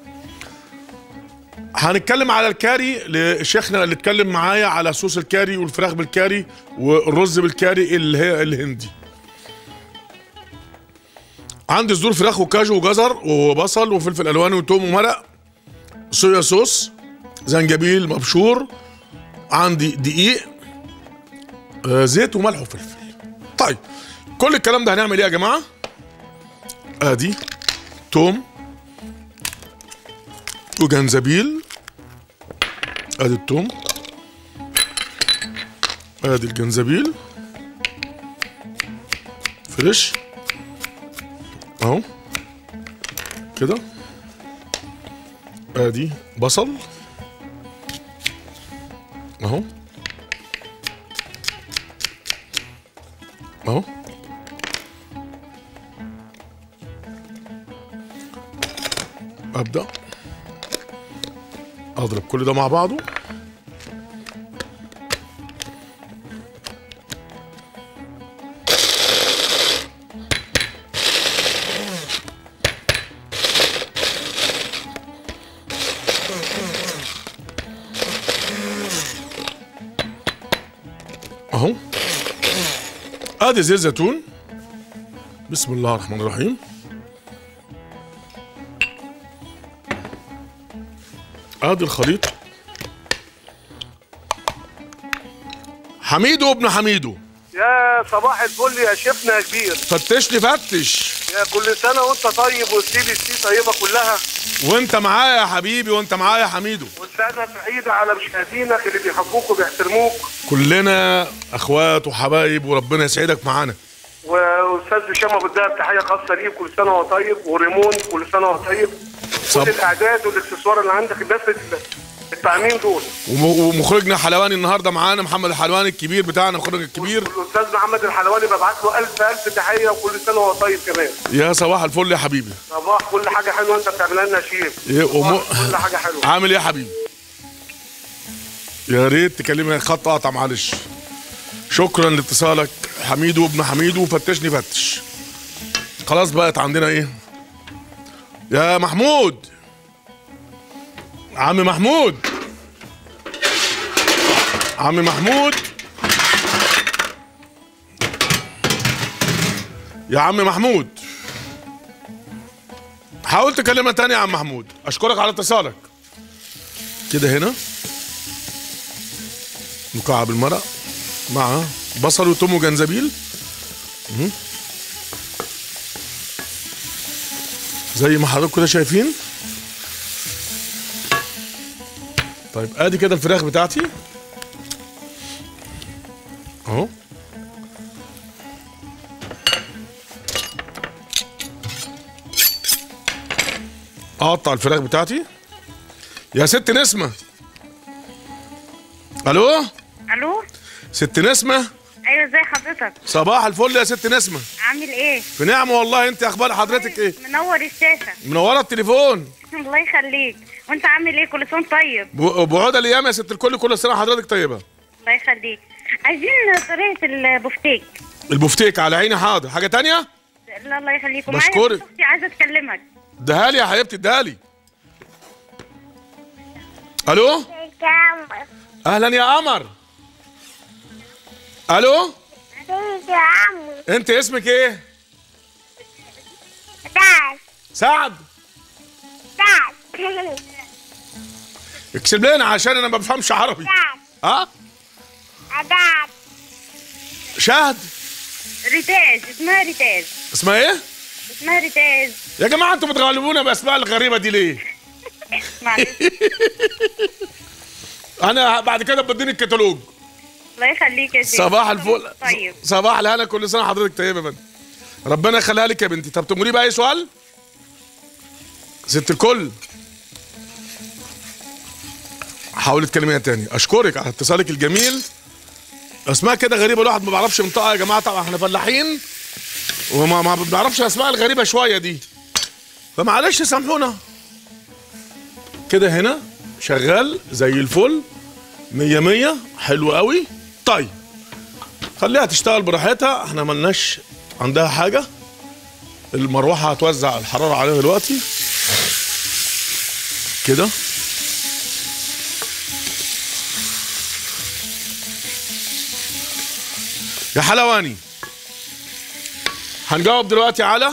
هنتكلم على الكاري لشيخنا اللي اتكلم معايا على صوص الكاري والفراخ بالكاري والرز بالكاري اللي هي الهندي عندي صدور فراخ وكاجو وجزر وبصل وفلفل الوان وتوم ومرق صويا صوص زنجبيل مبشور عندي دقيق آه، زيت وملح وفلفل طيب كل الكلام ده هنعمل ايه يا جماعه ادي توم وجنزبيل ادي التوم ادي الجنزبيل فريش اهو كده ادي بصل اهو اهو ابدا اضرب كل ده مع بعضه اهو ادي زيت زيتون بسم الله الرحمن الرحيم ادي الخليط حميدو ابن حميدو يا صباح الفل يا شيفنا يا كبير فتشني فتش يا كل سنه وانت طيب والسي بي سي طيبه كلها وانت معايا يا حبيبي وانت معايا يا حميدو والسعاده سعيده على مشاهدينك اللي بيحبوك وبيحترموك كلنا اخوات وحبايب وربنا يسعدك معانا واستاذ هشام ابو الدهب تحيه خاصه ليه كل سنه وهو طيب وريمون كل سنه وهو طيب صب- كل الاعداد والاكسسوار اللي عندك الناس التعميم دول وم- ومخرجنا حلواني النهارده معانا محمد الحلواني الكبير بتاعنا المخرج الكبير الاستاذ محمد الحلواني ببعت له الف الف تحيه وكل سنه وهو طيب كمان يا صباح الفل يا حبيبي صباح كل حاجه حلوه انت بتعملها لنا يا شيف إيه وم... كل حاجه حلوه عامل ايه يا حبيبي يا ريت تكلمني خط قطع معلش شكرا لاتصالك حميدو ابن حميدو فتشني فتش خلاص بقت عندنا ايه يا محمود عم محمود عم محمود يا عم محمود حاول تكلمنا تاني يا عم محمود اشكرك على اتصالك كده هنا مكعب المرق مع بصل وتوم وجنزبيل مم. زي ما حضراتكم كده شايفين طيب ادي كده الفراخ بتاعتي اهو اقطع الفراخ بتاعتي يا ست نسمة الو الو ست نسمة ايوه ازي حضرتك صباح الفل يا ست نسمة عامل ايه في نعمة والله انت اخبار حضرتك ايه منور الشاشه منورة التليفون الله يخليك وانت عامل ايه كل سنه طيب ب- بعود الايام يا ست الكل كل سنة حضرتك طيبة الله يخليك عايزين طريقه البفتيك البفتيك على عيني حاضر حاجة تانية لا الله يخليك ومعايا بشكرك. بنت اختي عايزه اكلمك اديها لي يا حبيبتي اديها لي الو اهلا يا قمر الو يا عمو انت اسمك ايه داس سعد داس اكتب لنا عشان انا ما بفهمش عربي ها داس شهد ريتاج اسمها ريتاج اسمها ايه اسمها ريتاج يا جماعه انتوا بتغلبونا باسماء الغريبه دي ليه معلش انا بعد كده بديني الكتالوج الله يخليك يا شيخ صباح الفل طيب صباح الهنا كل سنه حضرتك طيبه يا بنت ربنا يخليها لك يا بنتي طب تمري باي سؤال ست الكل حاول تكلميها تاني اشكرك على اتصالك الجميل اسماء كده غريبه الواحد ما بيعرفش ينطقها يا جماعه طبعا احنا فلاحين وما ما بنعرفش الاسماء الغريبه شويه دي فمعلش سامحونا كده هنا شغال زي الفل مية مية حلو قوي طيب خليها تشتغل براحتها احنا ملناش عندها حاجة المروحة هتوزع الحرارة عليها دلوقتي كده يا حلواني هنجاوب دلوقتي على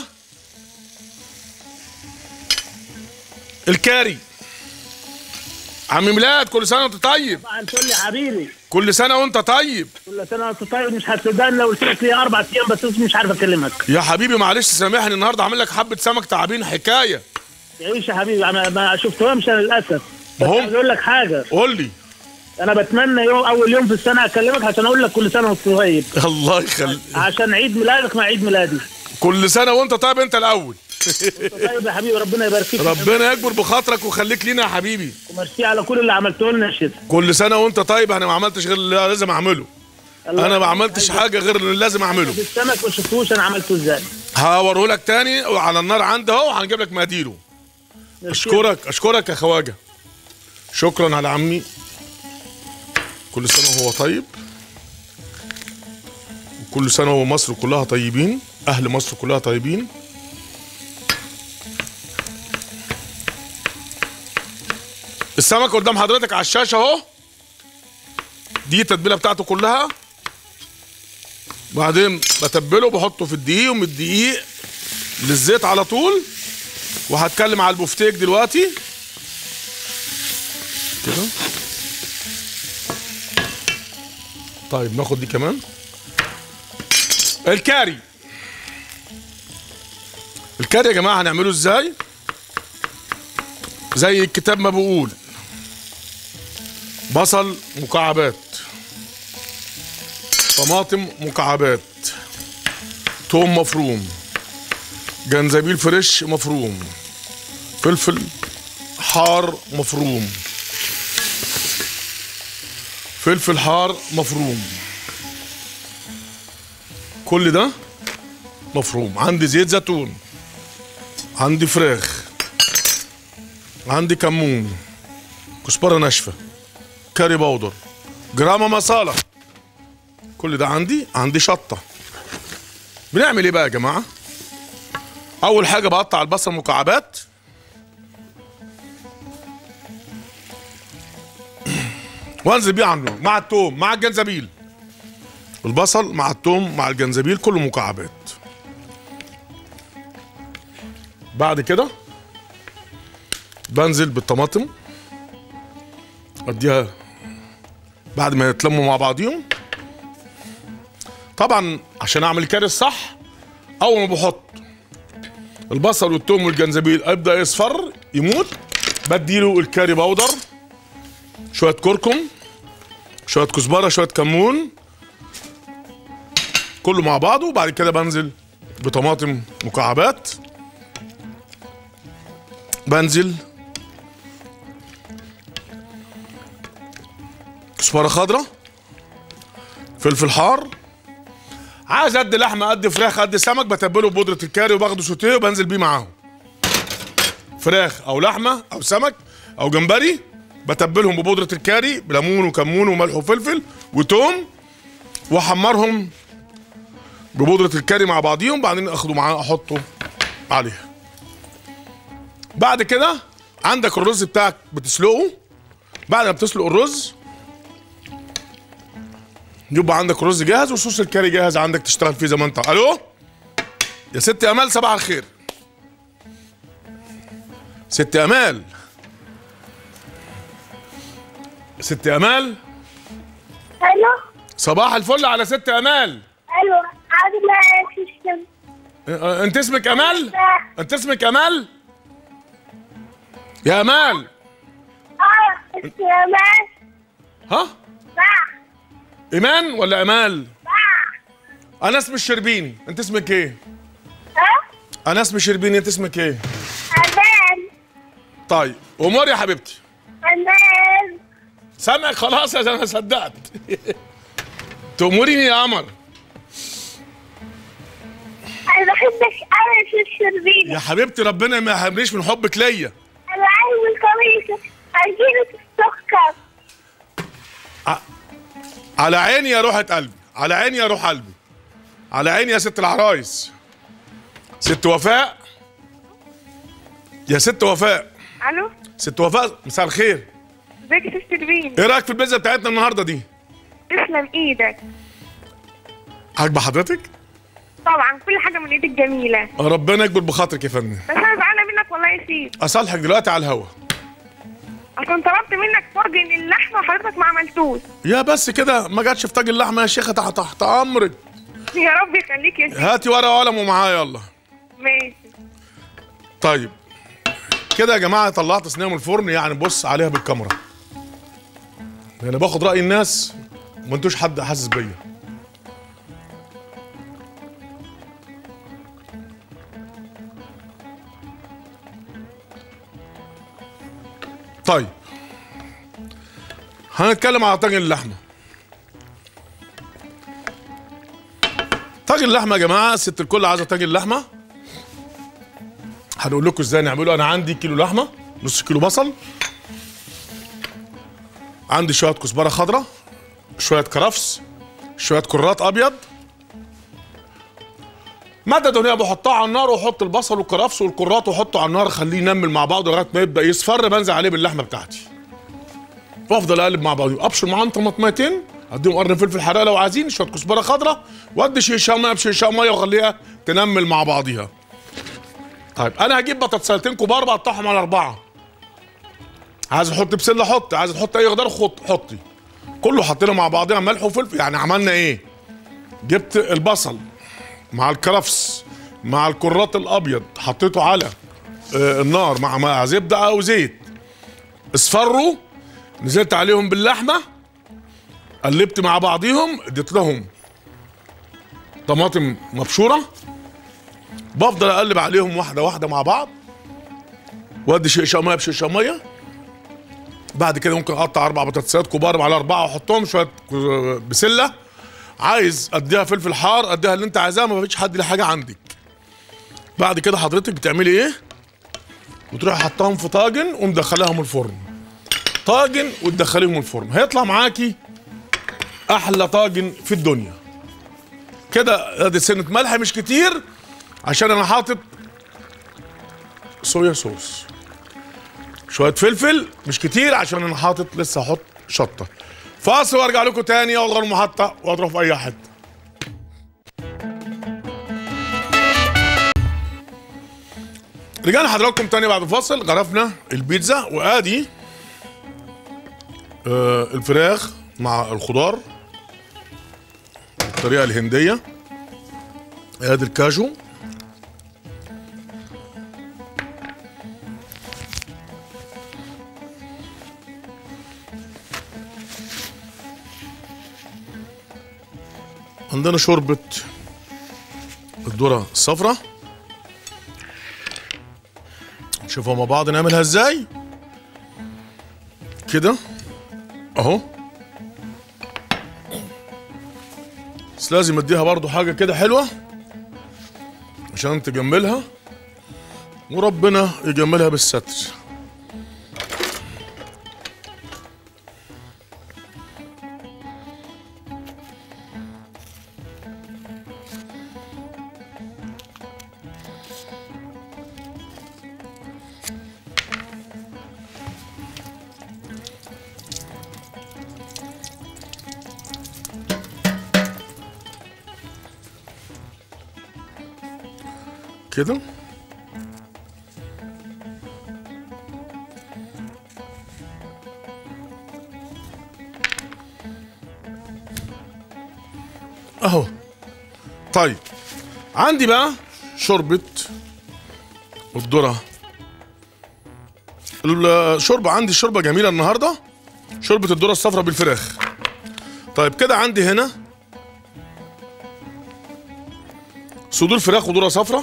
الكاري عم ميلاد كل سنه وانت طيب صباح الفل يا حبيبي كل سنه وانت طيب كل سنه وانت طيب مش هتصدقني لو قلت لك لي اربع ايام بس مش عارف اكلمك يا حبيبي معلش سامحني النهارده عامل لك حبه سمك تعابين حكايه يعيش يا حبيبي انا ما شفتهمش انا للاسف بس هم؟ عايز اقول لك حاجه قول لي انا بتمنى يوم اول يوم في السنه اكلمك عشان اقول لك كل سنه وانت طيب الله يخليك عشان عيد ميلادك مع عيد ميلادي كل سنه وانت طيب انت الاول طيب يا حبيبي ربنا يبارك فيك ربنا يكبر بخاطرك ويخليك لينا يا حبيبي وميرسي على كل اللي عملته لنا الشتاء كل سنه وانت طيب انا ما عملتش غير اللي لازم اعمله انا ما عملتش حاجه غير اللي لازم اعمله في السمك ما شفتوش انا عملته ازاي هوريه لك تاني وعلى النار عندي اهو وهنجيب لك مقاديره اشكرك اشكرك يا خواجه شكرا على عمي كل سنه وهو طيب وكل سنه ومصر كلها طيبين اهل مصر كلها طيبين السمك قدام حضرتك على الشاشه اهو دي التتبيله بتاعته كلها بعدين بتبله بحطه في الدقيق ومن الدقيق للزيت على طول وهتكلم على البفتيك دلوقتي كده طيب ناخد دي كمان الكاري الكاري يا جماعه هنعمله ازاي زي الكتاب ما بيقول بصل مكعبات طماطم مكعبات توم مفروم جنزبيل فريش مفروم فلفل حار مفروم فلفل حار مفروم كل ده مفروم عندي زيت زيتون عندي فراخ عندي كمون كزبره ناشفه كاري باودر جرام مصالح كل ده عندي عندي شطه بنعمل ايه بقى يا جماعه اول حاجه بقطع البصل مكعبات وانزل بيه عنه مع التوم مع الجنزبيل البصل مع التوم مع الجنزبيل كله مكعبات بعد كده بنزل بالطماطم اديها بعد ما يتلموا مع بعضيهم طبعا عشان اعمل الكاري الصح اول ما بحط البصل والثوم والجنزبيل ابدا يصفر يموت بديله الكاري باودر شويه كركم شويه كزبره شويه كمون كله مع بعضه وبعد كده بنزل بطماطم مكعبات بنزل كزبره خضراء فلفل حار عايز قد لحمه قد فراخ قد سمك بتبله ببودره الكاري وباخده سوتيه وبنزل بيه معاهم فراخ او لحمه او سمك او جمبري بتبلهم ببودره الكاري بليمون وكمون وملح وفلفل وتوم واحمرهم ببودره الكاري مع بعضيهم بعدين اخده معاه احطه عليها بعد كده عندك الرز بتاعك بتسلقه بعد ما بتسلق الرز يبقى عندك رز جاهز وصوص الكاري جاهز عندك تشتغل فيه زي ما انت الو يا ست امال صباح الخير ست امال ست امال الو صباح الفل على ست امال الو عاوز ما تشتم اه، انت اسمك امال انت اسمك امال يا امال اه اسمي امان ها صح ايمان ولا امال انا اسمي الشربيني انت اسمك ايه ها انا اسمي الشربيني انت اسمك ايه امان طيب امور يا حبيبتي امان سامعك خلاص يا انا صدقت تأمريني يا قمر انا بحبك انا في الشربينة يا حبيبتي ربنا ما يحرمنيش من حبك ليا انا عايز القميص هجيلك السكر على عيني يا روحة قلبي على عيني يا روح قلبي على عيني يا ست العرايس ست وفاء يا ست وفاء الو ست وفاء مساء الخير ازيك يا ست لبين ايه رايك في البيتزا بتاعتنا النهارده دي تسلم ايدك عاجبه حضرتك طبعا كل حاجه من ايدك جميله ربنا يكبر بخاطرك يا فندم بس انا زعلانه منك والله يا سيدي اصالحك دلوقتي على الهوا عشان طلبت منك طاجن اللحمه وحضرتك ما عملتوش يا بس كده ما جاتش في طاج اللحمه يا شيخه تحت تحت امرك يا رب يخليك يا سيدي هاتي ورقه وقلم ومعايا يلا ماشي طيب كده يا جماعه طلعت صينيه من الفرن يعني بص عليها بالكاميرا انا باخد راي الناس ما انتوش حد حاسس بيا طيب هنتكلم على طاجن اللحمه طاجن اللحمه يا جماعه ست الكل عايزه طاجن لحمه هنقول لكم ازاي نعمله انا عندي كيلو لحمه نص كيلو بصل عندي شويه كزبره خضراء شويه كرفس شويه كرات ابيض ماده دهنيه بحطها على النار واحط البصل والكرفس والكرات واحطه على النار اخليه ينمل مع بعضه لغايه ما يبدا يصفر بنزل عليه باللحمه بتاعتي وافضل اقلب مع بعضه ابشر معاهم طماطميتين اديهم قرن فلفل حراق لو عايزين شويه كزبره خضراء وادي شيشه ميه بشيشه ميه واخليها تنمل مع بعضيها طيب انا هجيب بطاطسيتين كبار بقطعهم على اربعه عايز احط بسله حط عايز تحط اي خضار خط حطي كله حطينا مع بعضنا ملح وفلفل يعني عملنا ايه جبت البصل مع الكرفس مع الكرات الابيض حطيته على آه، النار مع مع زبده او زيت اصفروا نزلت عليهم باللحمه قلبت مع بعضيهم اديت لهم طماطم مبشوره بفضل اقلب عليهم واحده واحده مع بعض وادي شقشق ميه بشقشق ميه بعد كده ممكن اقطع اربع بطاطسات كبار على اربعه واحطهم شويه بسله عايز اديها فلفل حار اديها اللي انت عايزاه ما فيش حد ليه حاجه عندك بعد كده حضرتك بتعملي ايه وتروحي حطاهم في طاجن ومدخلاهم الفرن طاجن وتدخليهم الفرن هيطلع معاكي احلى طاجن في الدنيا كده ادي سنه ملح مش كتير عشان انا حاطط صويا صوص شويه فلفل مش كتير عشان انا حاطط لسه هحط شطه فاصل وارجع لكم تاني واضغط المحطه واضرب في اي حته رجعنا حضراتكم تاني بعد الفاصل غرفنا البيتزا وادي آه الفراخ مع الخضار بالطريقه الهنديه ادي الكاجو عندنا شوربة الذرة الصفراء نشوفها مع بعض نعملها ازاي كده اهو بس لازم اديها برضو حاجة كده حلوة عشان تجملها وربنا يجملها بالستر كده اهو طيب عندي بقى شوربة الذرة الشوربة عندي شوربة جميلة النهاردة شوربة الذرة الصفراء بالفراخ طيب كده عندي هنا صدور فراخ وذرة صفراء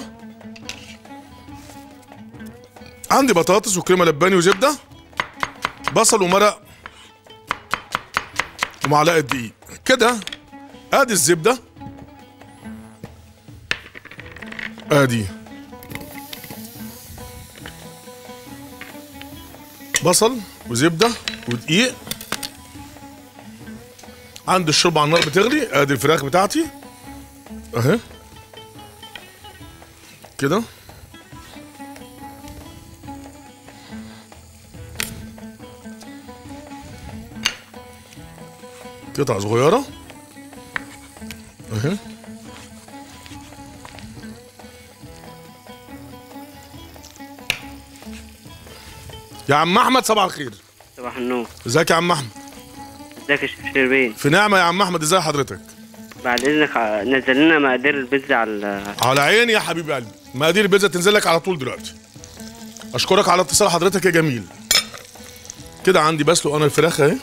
عندي بطاطس وكريمه لباني وزبده بصل ومرق ومعلقه دقيق كده ادي الزبده ادي بصل وزبده ودقيق عندي الشوربه على النار بتغلي ادي الفراخ بتاعتي اهي كده قطع صغيرة اهي يا عم احمد صباح الخير صباح النور ازيك يا عم احمد ازيك يا شيخ شربين في نعمة يا عم احمد ازي حضرتك بعد اذنك ع- نزل لنا مقادير البيتزا على على عيني يا حبيب قلبي مقادير البيتزا تنزل لك على طول دلوقتي اشكرك على اتصال حضرتك يا جميل كده عندي بسلق انا الفراخ اهي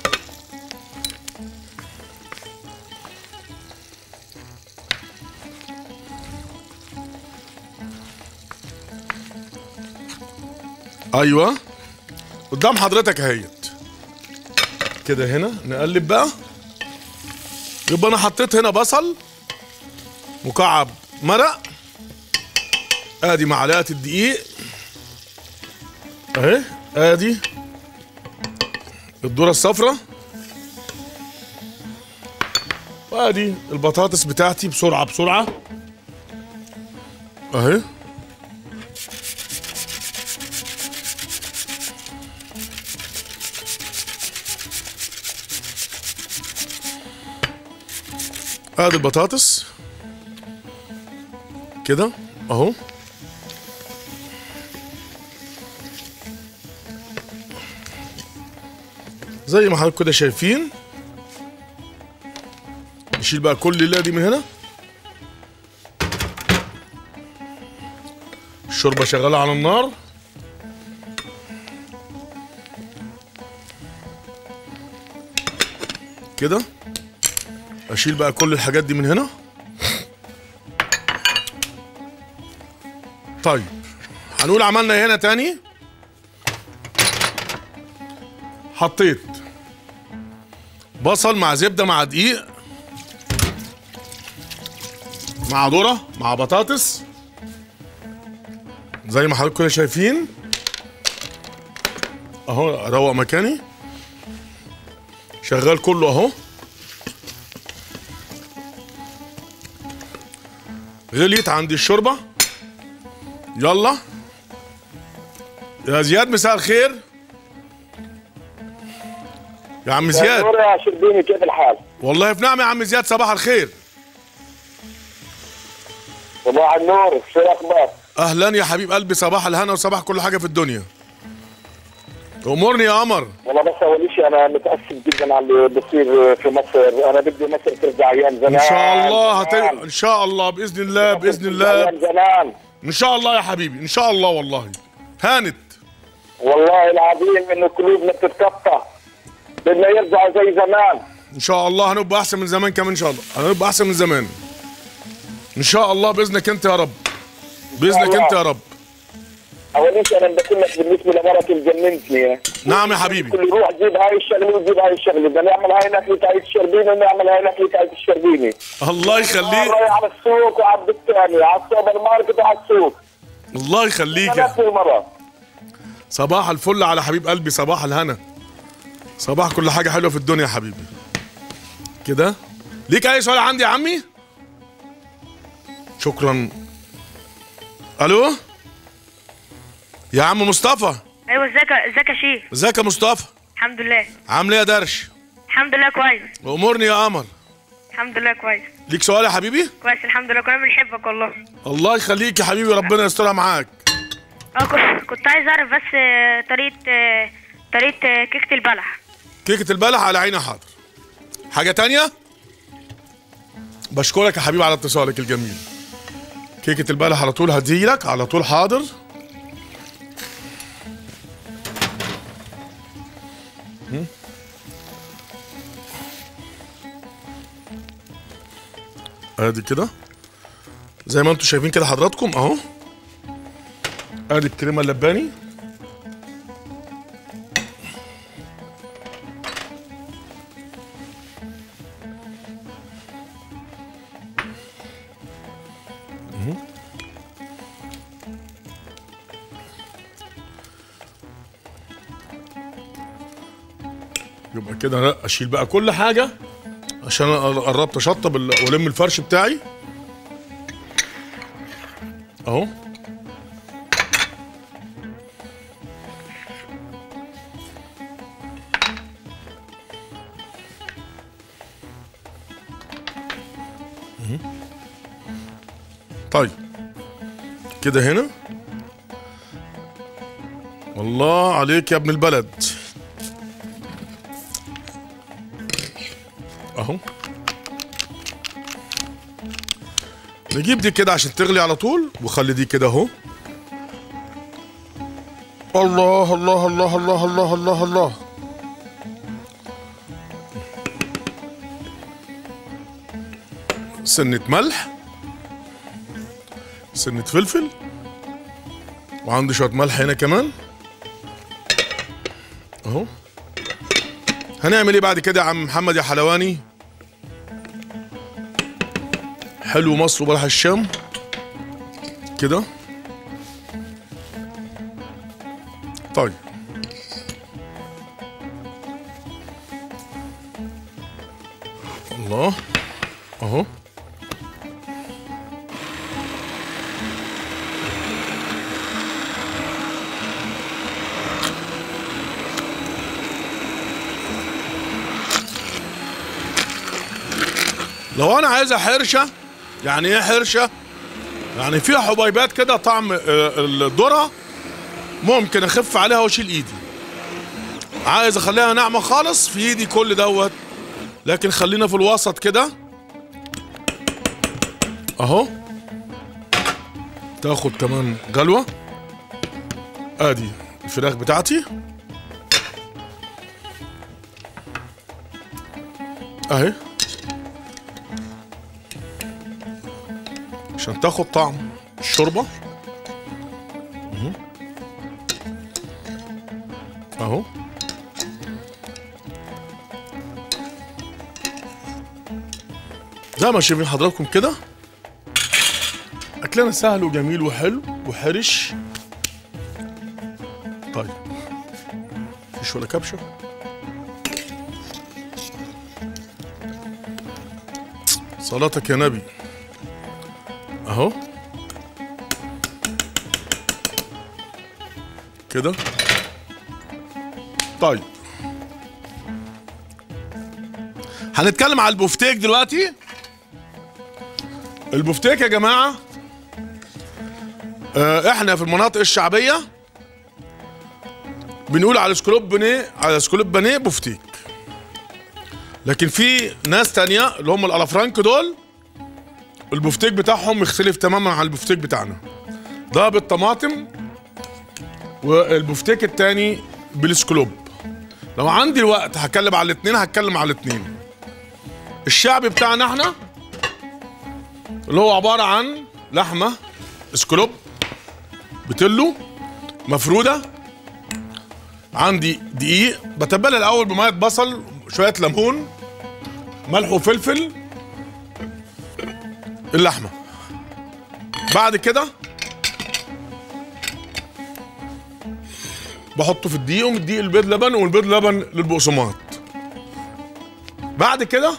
ايوه قدام حضرتك اهيت كده هنا نقلب بقى يبقى انا حطيت هنا بصل مكعب مرق ادي معلقه الدقيق اهي ادي الذره الصفراء وادي البطاطس بتاعتي بسرعه بسرعه اهي ادي البطاطس كده اهو زي ما حضراتكم كده شايفين نشيل بقى كل الليله دي من هنا الشوربه شغاله على النار كده اشيل بقى كل الحاجات دي من هنا طيب هنقول عملنا إيه هنا تاني حطيت بصل مع زبده مع دقيق مع ذره مع بطاطس زي ما حضراتكم كده شايفين اهو اروق مكاني شغال كله اهو غليت عندي الشوربه يلا يا زياد مساء الخير يا عم زياد نور يا شربيني كيف الحال؟ والله في نعمه يا عم زياد صباح الخير صباح النور شو الاخبار؟ اهلا يا حبيب قلبي صباح الهنا وصباح كل حاجه في الدنيا امرني يا قمر والله بس اول شيء انا متاسف جدا على اللي بصير في مصر، انا بدي مصر ترجع ايام زمان ان شاء الله هت... ان شاء الله باذن الله باذن الله ايام زمان ان شاء الله يا حبيبي ان شاء الله والله هانت والله العظيم انه قلوبنا بتتقطع بدنا يرجعوا زي زمان ان شاء الله هنبقى احسن من زمان كمان ان شاء الله هنبقى احسن من زمان ان شاء الله باذنك انت يا رب باذنك انت يا رب اول شيء انا بدي اقول لك بالنسبه لمرتي مجننتني نعم يا حبيبي كل يروح جيب هاي الشغله وجيب هاي الشغله بدنا نعمل هاي نكهه هاي الشربيني ونعمل هاي نكهه هاي الشربيني الله يخليك رايح على السوق وعلى الدكان على السوبر ماركت وعلى السوق الله يخليك انا نفس المره صباح الفل على حبيب قلبي صباح الهنا صباح كل حاجه حلوه في الدنيا يا حبيبي كده ليك اي سؤال عندي يا عمي شكرا الو يا عم مصطفى ايوه ازيك ازيك يا شيخ ازيك يا مصطفى الحمد لله عامل ايه يا درش الحمد لله كويس امورني يا قمر الحمد لله كويس ليك سؤال يا حبيبي كويس الحمد لله كلنا بنحبك والله الله يخليك يا حبيبي ربنا يسترها معاك اه كنت كنت عايز اعرف بس آه، طريقه آه، طريقه آه، كيكه البلح كيكه البلح على عيني حاضر حاجه تانية بشكرك يا حبيبي على اتصالك الجميل كيكه البلح على طول هديلك على طول حاضر هم؟ ادي كده زي ما انتم شايفين كده حضراتكم اهو ادي الكريمه اللباني مهم. يبقى كده أنا اشيل بقى كل حاجه عشان أنا قربت اشطب ال- والم الفرش بتاعي اهو مهم. طيب كده هنا الله عليك يا ابن البلد اهو نجيب دي كده عشان تغلي على طول وخلي دي كده اهو الله الله الله الله الله الله الله سنة ملح سنة فلفل وعندي شوية ملح هنا كمان اهو هنعمل ايه بعد كده يا عم محمد يا حلواني حلو مصر وبلح الشام كده طيب الله اهو لو انا عايزها حرشه يعني ايه حرشه يعني فيها حبيبات كده طعم آه، الذره ممكن اخف عليها واشيل ايدي عايز اخليها ناعمه خالص في ايدي كل دوت لكن خلينا في الوسط كده اهو تاخد كمان غلوه ادي الفراخ بتاعتي اهي عشان تاخد طعم الشوربه مهم. اهو زي ما شايفين حضراتكم كده اكلنا سهل وجميل وحلو وحرش طيب مفيش ولا كبشه صلاتك يا نبي اهو كده طيب هنتكلم على البوفتيك دلوقتي البوفتيك يا جماعه آه، احنا في المناطق الشعبيه بنقول على سكلوب بانيه على سكلوب بانيه بوفتيك لكن في ناس تانية اللي هم الالافرانك دول البوفتيك بتاعهم يختلف تماما عن البوفتيك بتاعنا ده بالطماطم والبوفتيك التاني بالسكلوب لو عندي الوقت هتكلم على الاتنين هتكلم على الاتنين الشعبي بتاعنا احنا اللي هو عبارة عن لحمة سكلوب بتلو مفرودة عندي دقيق بتبلها الأول بمية بصل شوية ليمون ملح وفلفل اللحمة بعد كده بحطه في الدقيق ومن الدقيق البيض لبن والبيض لبن للبقسماط بعد كده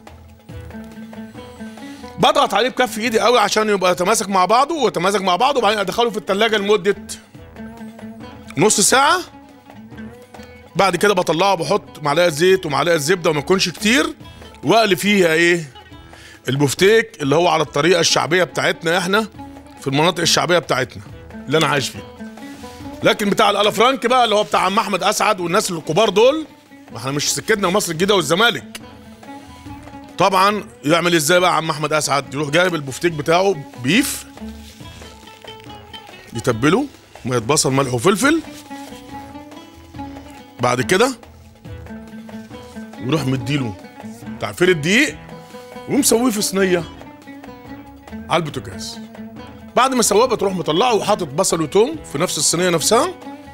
بضغط عليه بكف ايدي قوي عشان يبقى يتماسك مع بعضه ويتماسك مع بعضه وبعدين ادخله في التلاجة لمدة نص ساعة بعد كده بطلعه بحط معلقة زيت ومعلقة زبدة وما يكونش كتير واقلي فيها ايه البفتيك اللي هو على الطريقة الشعبية بتاعتنا احنا في المناطق الشعبية بتاعتنا اللي انا عايش فيها لكن بتاع الالافرانك بقى اللي هو بتاع عم احمد اسعد والناس الكبار دول ما احنا مش سكتنا مصر الجديدة والزمالك طبعا يعمل ازاي بقى عم احمد اسعد يروح جايب البفتيك بتاعه بيف يتبله ميه بصل ملح وفلفل بعد كده يروح مديله تعفير الدقيق ومسويه في صينيه على البوتاجاز بعد ما سواه بتروح مطلعه وحاطط بصل وتوم في نفس الصينيه نفسها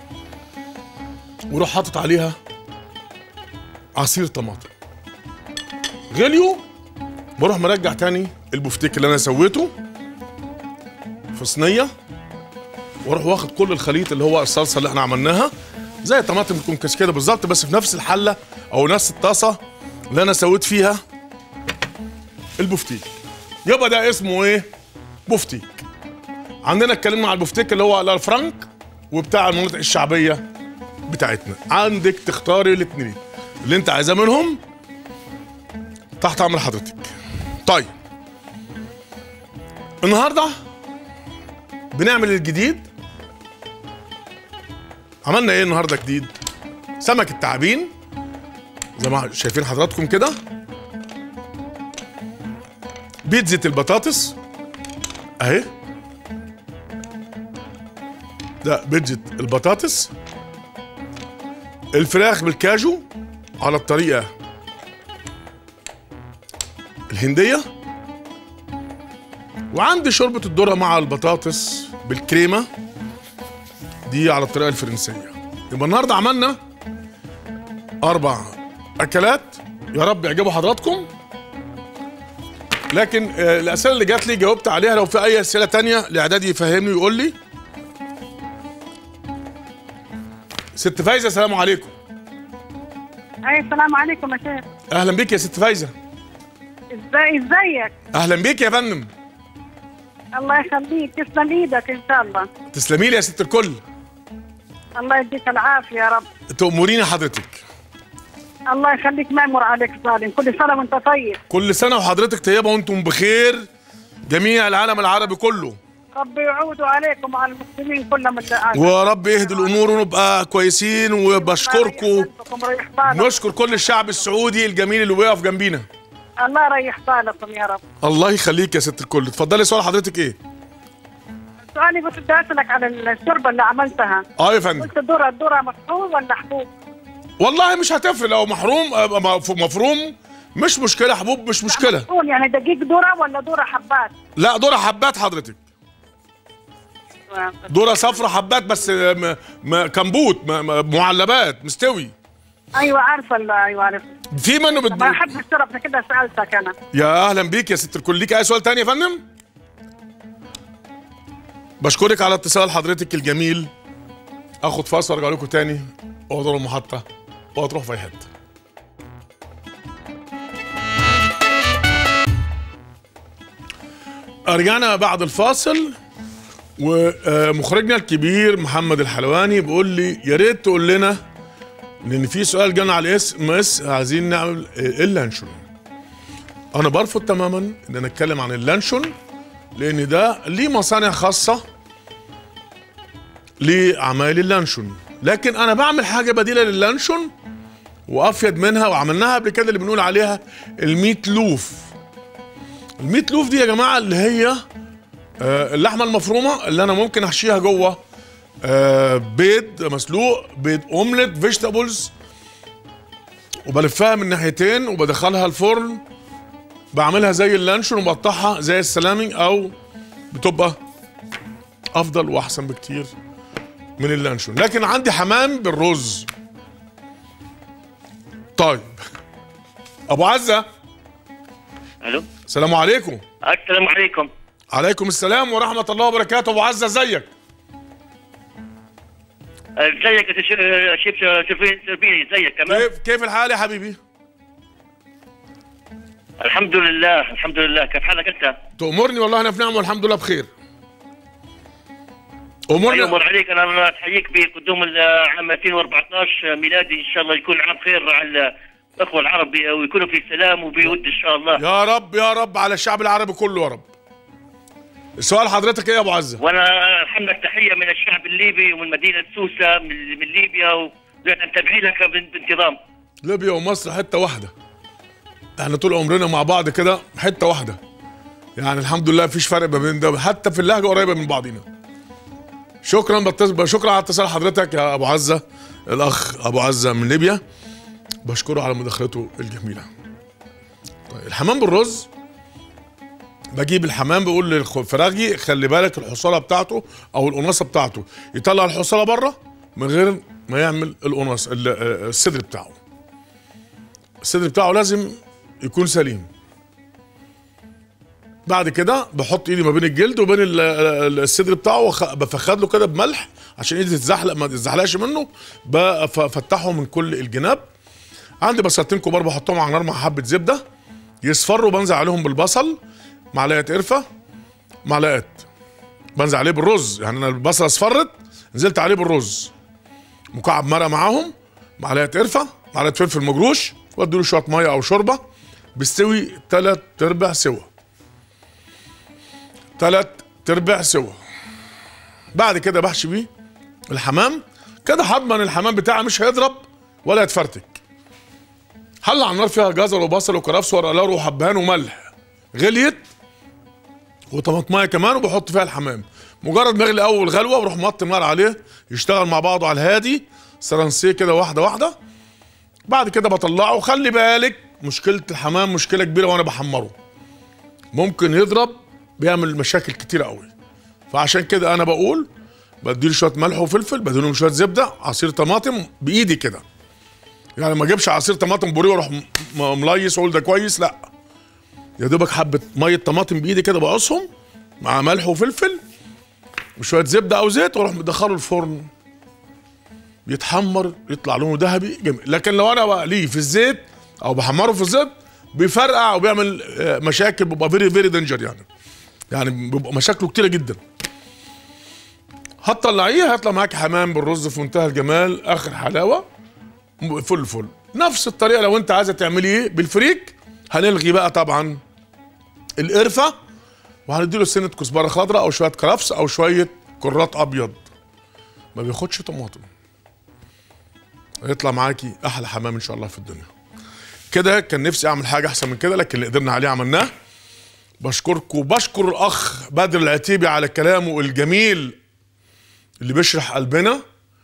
ويروح حاطط عليها عصير طماطم غليوا بروح مرجع تاني البفتيك اللي انا سويته في صينيه واروح واخد كل الخليط اللي هو الصلصه اللي احنا عملناها زي الطماطم بتكون كاس كده بالظبط بس في نفس الحله او نفس الطاسه اللي انا سويت فيها البفتيك يبقى ده اسمه ايه بفتيك عندنا اتكلمنا على البفتيك اللي هو الفرنك وبتاع المناطق الشعبيه بتاعتنا عندك تختاري الاثنين اللي انت عايزاه منهم تحت امر حضرتك طيب النهارده بنعمل الجديد عملنا ايه النهارده جديد سمك التعابين زي ما شايفين حضراتكم كده بيتزا البطاطس اهي ده بيتزا البطاطس الفراخ بالكاجو على الطريقه الهنديه وعندي شوربه الذره مع البطاطس بالكريمه دي على الطريقه الفرنسيه يبقى النهارده عملنا اربع اكلات يا رب يعجبوا حضراتكم لكن آه، الاسئله اللي جات لي جاوبت عليها لو في اي اسئله تانية الاعدادي يفهمني ويقول لي ست فايزه السلام عليكم اي السلام عليكم يا شيخ اهلا بيك يا ست فايزه ازاي ازيك اهلا بيك يا فندم الله يخليك تسلم ايدك ان شاء الله تسلمي لي يا ست الكل الله يديك العافيه يا رب تأمريني حضرتك الله يخليك ما يمر عليك ظالم كل سنه وانت طيب كل سنه وحضرتك طيبه وانتم بخير جميع العالم العربي كله ربي يعودوا عليكم وعلى المسلمين كلهم اللي ورب يهدي الامور ونبقى كويسين وبشكركم ريح بالكم نشكر كل الشعب السعودي الجميل اللي وقف جنبينا الله يريح بالكم يا رب الله يخليك يا ست الكل اتفضلي سؤال حضرتك ايه سؤالي كنت بدي اسالك على الشوربه اللي عملتها اه يا فندم قلت الذره الذره مفروم ولا حبوب؟ والله مش هتفرق لو محروم آه، مف- مفروم مش مشكله حبوب مش مشكله مفروم يعني دقيق ذره ولا ذره حبات؟ لا ذره حبات حضرتك ذره صفرا حبات بس آه، م... م... كمبوت م... م... معلبات مستوي ايوه عارفه ال- ايوه عارفه في منه بت... ما احب الشرب عشان كده سالتك انا يا اهلا بيك يا ست الكل ليك اي سؤال تاني يا فندم بشكرك على اتصال حضرتك الجميل اخد فاصل ارجع لكم تاني اقعدوا المحطه وهتروح في اي حته رجعنا بعد الفاصل ومخرجنا الكبير محمد الحلواني بيقول لي يا ريت تقول لنا لان في سؤال جانا على الاس ام اس عايزين نعمل ايه اللانشون انا برفض تماما ان انا اتكلم عن اللانشون لان ده ليه مصانع خاصه لعمايل اللانشون لكن انا بعمل حاجه بديله للانشون وافيد منها وعملناها قبل كده اللي بنقول عليها الميت لوف الميت لوف دي يا جماعه اللي هي آه، اللحمه المفرومه اللي انا ممكن احشيها جوه آه، بيض مسلوق بيض اومليت فيجيتابلز وبلفها من ناحيتين وبدخلها الفرن بعملها زي اللانشون وبقطعها زي السلامي او بتبقى افضل واحسن بكتير من اللانشون لكن عندي حمام بالرز طيب ابو عزه الو السلام عليكم السلام عليكم عليكم السلام ورحمه الله وبركاته ابو عزه ازيك ازيك يا ش- شيف شرفين شرفيني ازيك تمام كيف كيف الحال يا حبيبي الحمد لله الحمد لله كيف حالك انت تأمرني والله انا في نعمه والحمد لله بخير امورنا يمر عليك انا أنا احييك بقدوم العام 2014 ميلادي ان شاء الله يكون عام خير على الاخوه العرب ويكونوا في سلام وبود ان شاء الله يا رب يا رب على الشعب العربي كله يا رب السؤال حضرتك ايه يا ابو عزه وانا الحمد تحيه من الشعب الليبي ومن مدينه سوسه من, من ليبيا ومتابعين لك بان- بانتظام ليبيا ومصر حته واحده احنا طول عمرنا مع بعض كده حته واحده يعني الحمد لله مفيش فرق ما بين ده حتى في اللهجه قريبه من بعضينا شكرا بتصل شكرا على اتصال حضرتك يا ابو عزه الاخ ابو عزه من ليبيا بشكره على مداخلته الجميله طيب الحمام بالرز بجيب الحمام بقول للفراخي خلي بالك الحصاله بتاعته او القناصه بتاعته يطلع الحصاله بره من غير ما يعمل القناص ال- الصدر بتاعه الصدر بتاعه لازم يكون سليم بعد كده بحط ايدي ما بين الجلد وبين ال- ال- الصدر بتاعه وخ- بفخد له كده بملح عشان ايدي تتزحلق ما تتزحلقش منه بفتحه من كل الجناب عندي بصلتين كبار بحطهم على النار مع حبه زبده يصفروا بنزل عليهم بالبصل معلقه قرفه معلقه بنزل عليه بالرز يعني انا البصله اصفرت نزلت عليه بالرز مكعب مرقه معاهم معلقه قرفه معلقه فلفل مجروش وادي له شويه ميه او شوربه بيستوي تلات ارباع سوا تلات ارباع سوا بعد كده بحشي بيه الحمام كده هضمن الحمام بتاعي مش هيضرب ولا يتفرتك حل على النار فيها جزر وبصل وكرفس ورق لورا وحبهان وملح غليت وطماطمايه كمان وبحط فيها الحمام مجرد ما يغلي اول غلوه بروح موطي النار عليه يشتغل مع بعضه على الهادي سرنسيه كده واحده واحده بعد كده بطلعه وخلي بالك مشكله الحمام مشكله كبيره وانا بحمره ممكن يضرب بيعمل مشاكل كتيره قوي فعشان كده انا بقول بديله شويه ملح وفلفل بديله شويه زبده عصير طماطم بايدي كده يعني ما اجيبش عصير طماطم بوريه واروح م- م- مليس واقول ده كويس لا يا دوبك حبه ميه طماطم بايدي كده بقصهم مع ملح وفلفل وشويه زبده او زيت واروح مدخله الفرن يتحمر يطلع لونه ذهبي جميل لكن لو انا بقليه في الزيت او بحمره في الزيت بيفرقع وبيعمل آه، مشاكل بيبقى فيري فيري دينجر يعني يعني بيبقى مشاكله كتيره جدا هتطلعيه هيطلع معاك حمام بالرز في منتهى الجمال اخر حلاوه فل فل نفس الطريقه لو انت عايزه تعمليه بالفريك هنلغي بقى طبعا القرفه وهنديله سنه كزبره خضراء او شويه كرفس او شويه كرات ابيض ما بياخدش طماطم هيطلع معاكي احلى حمام ان شاء الله في الدنيا كده كان نفسي اعمل حاجه احسن من كده لكن اللي قدرنا عليه عملناه بشكركم بشكر الاخ بدر العتيبي على كلامه الجميل اللي بيشرح قلبنا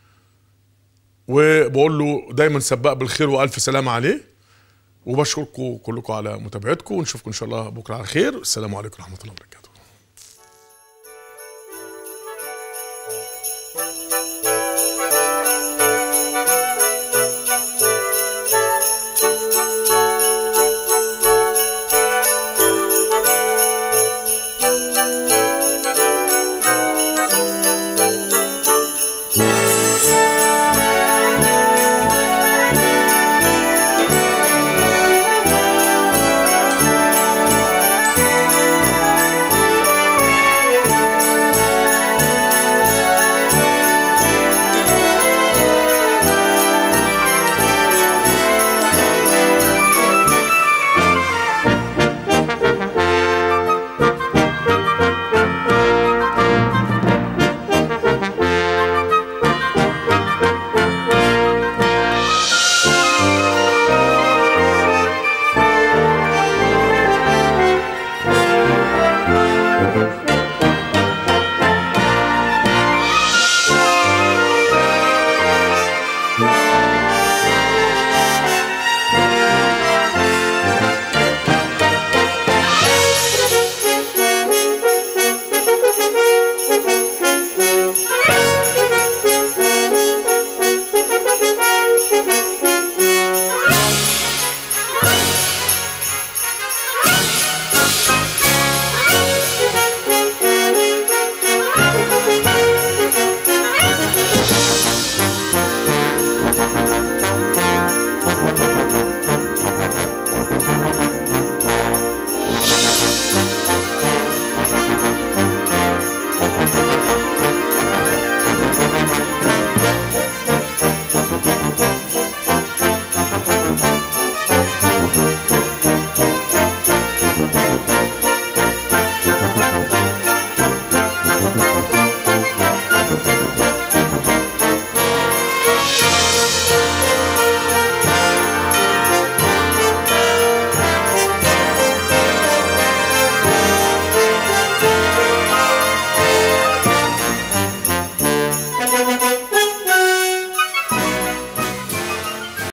وبقول له دايما سباق بالخير والف سلامه عليه وبشكركم كلكم على متابعتكم ونشوفكم ان شاء الله بكره على خير السلام عليكم ورحمه الله وبركاته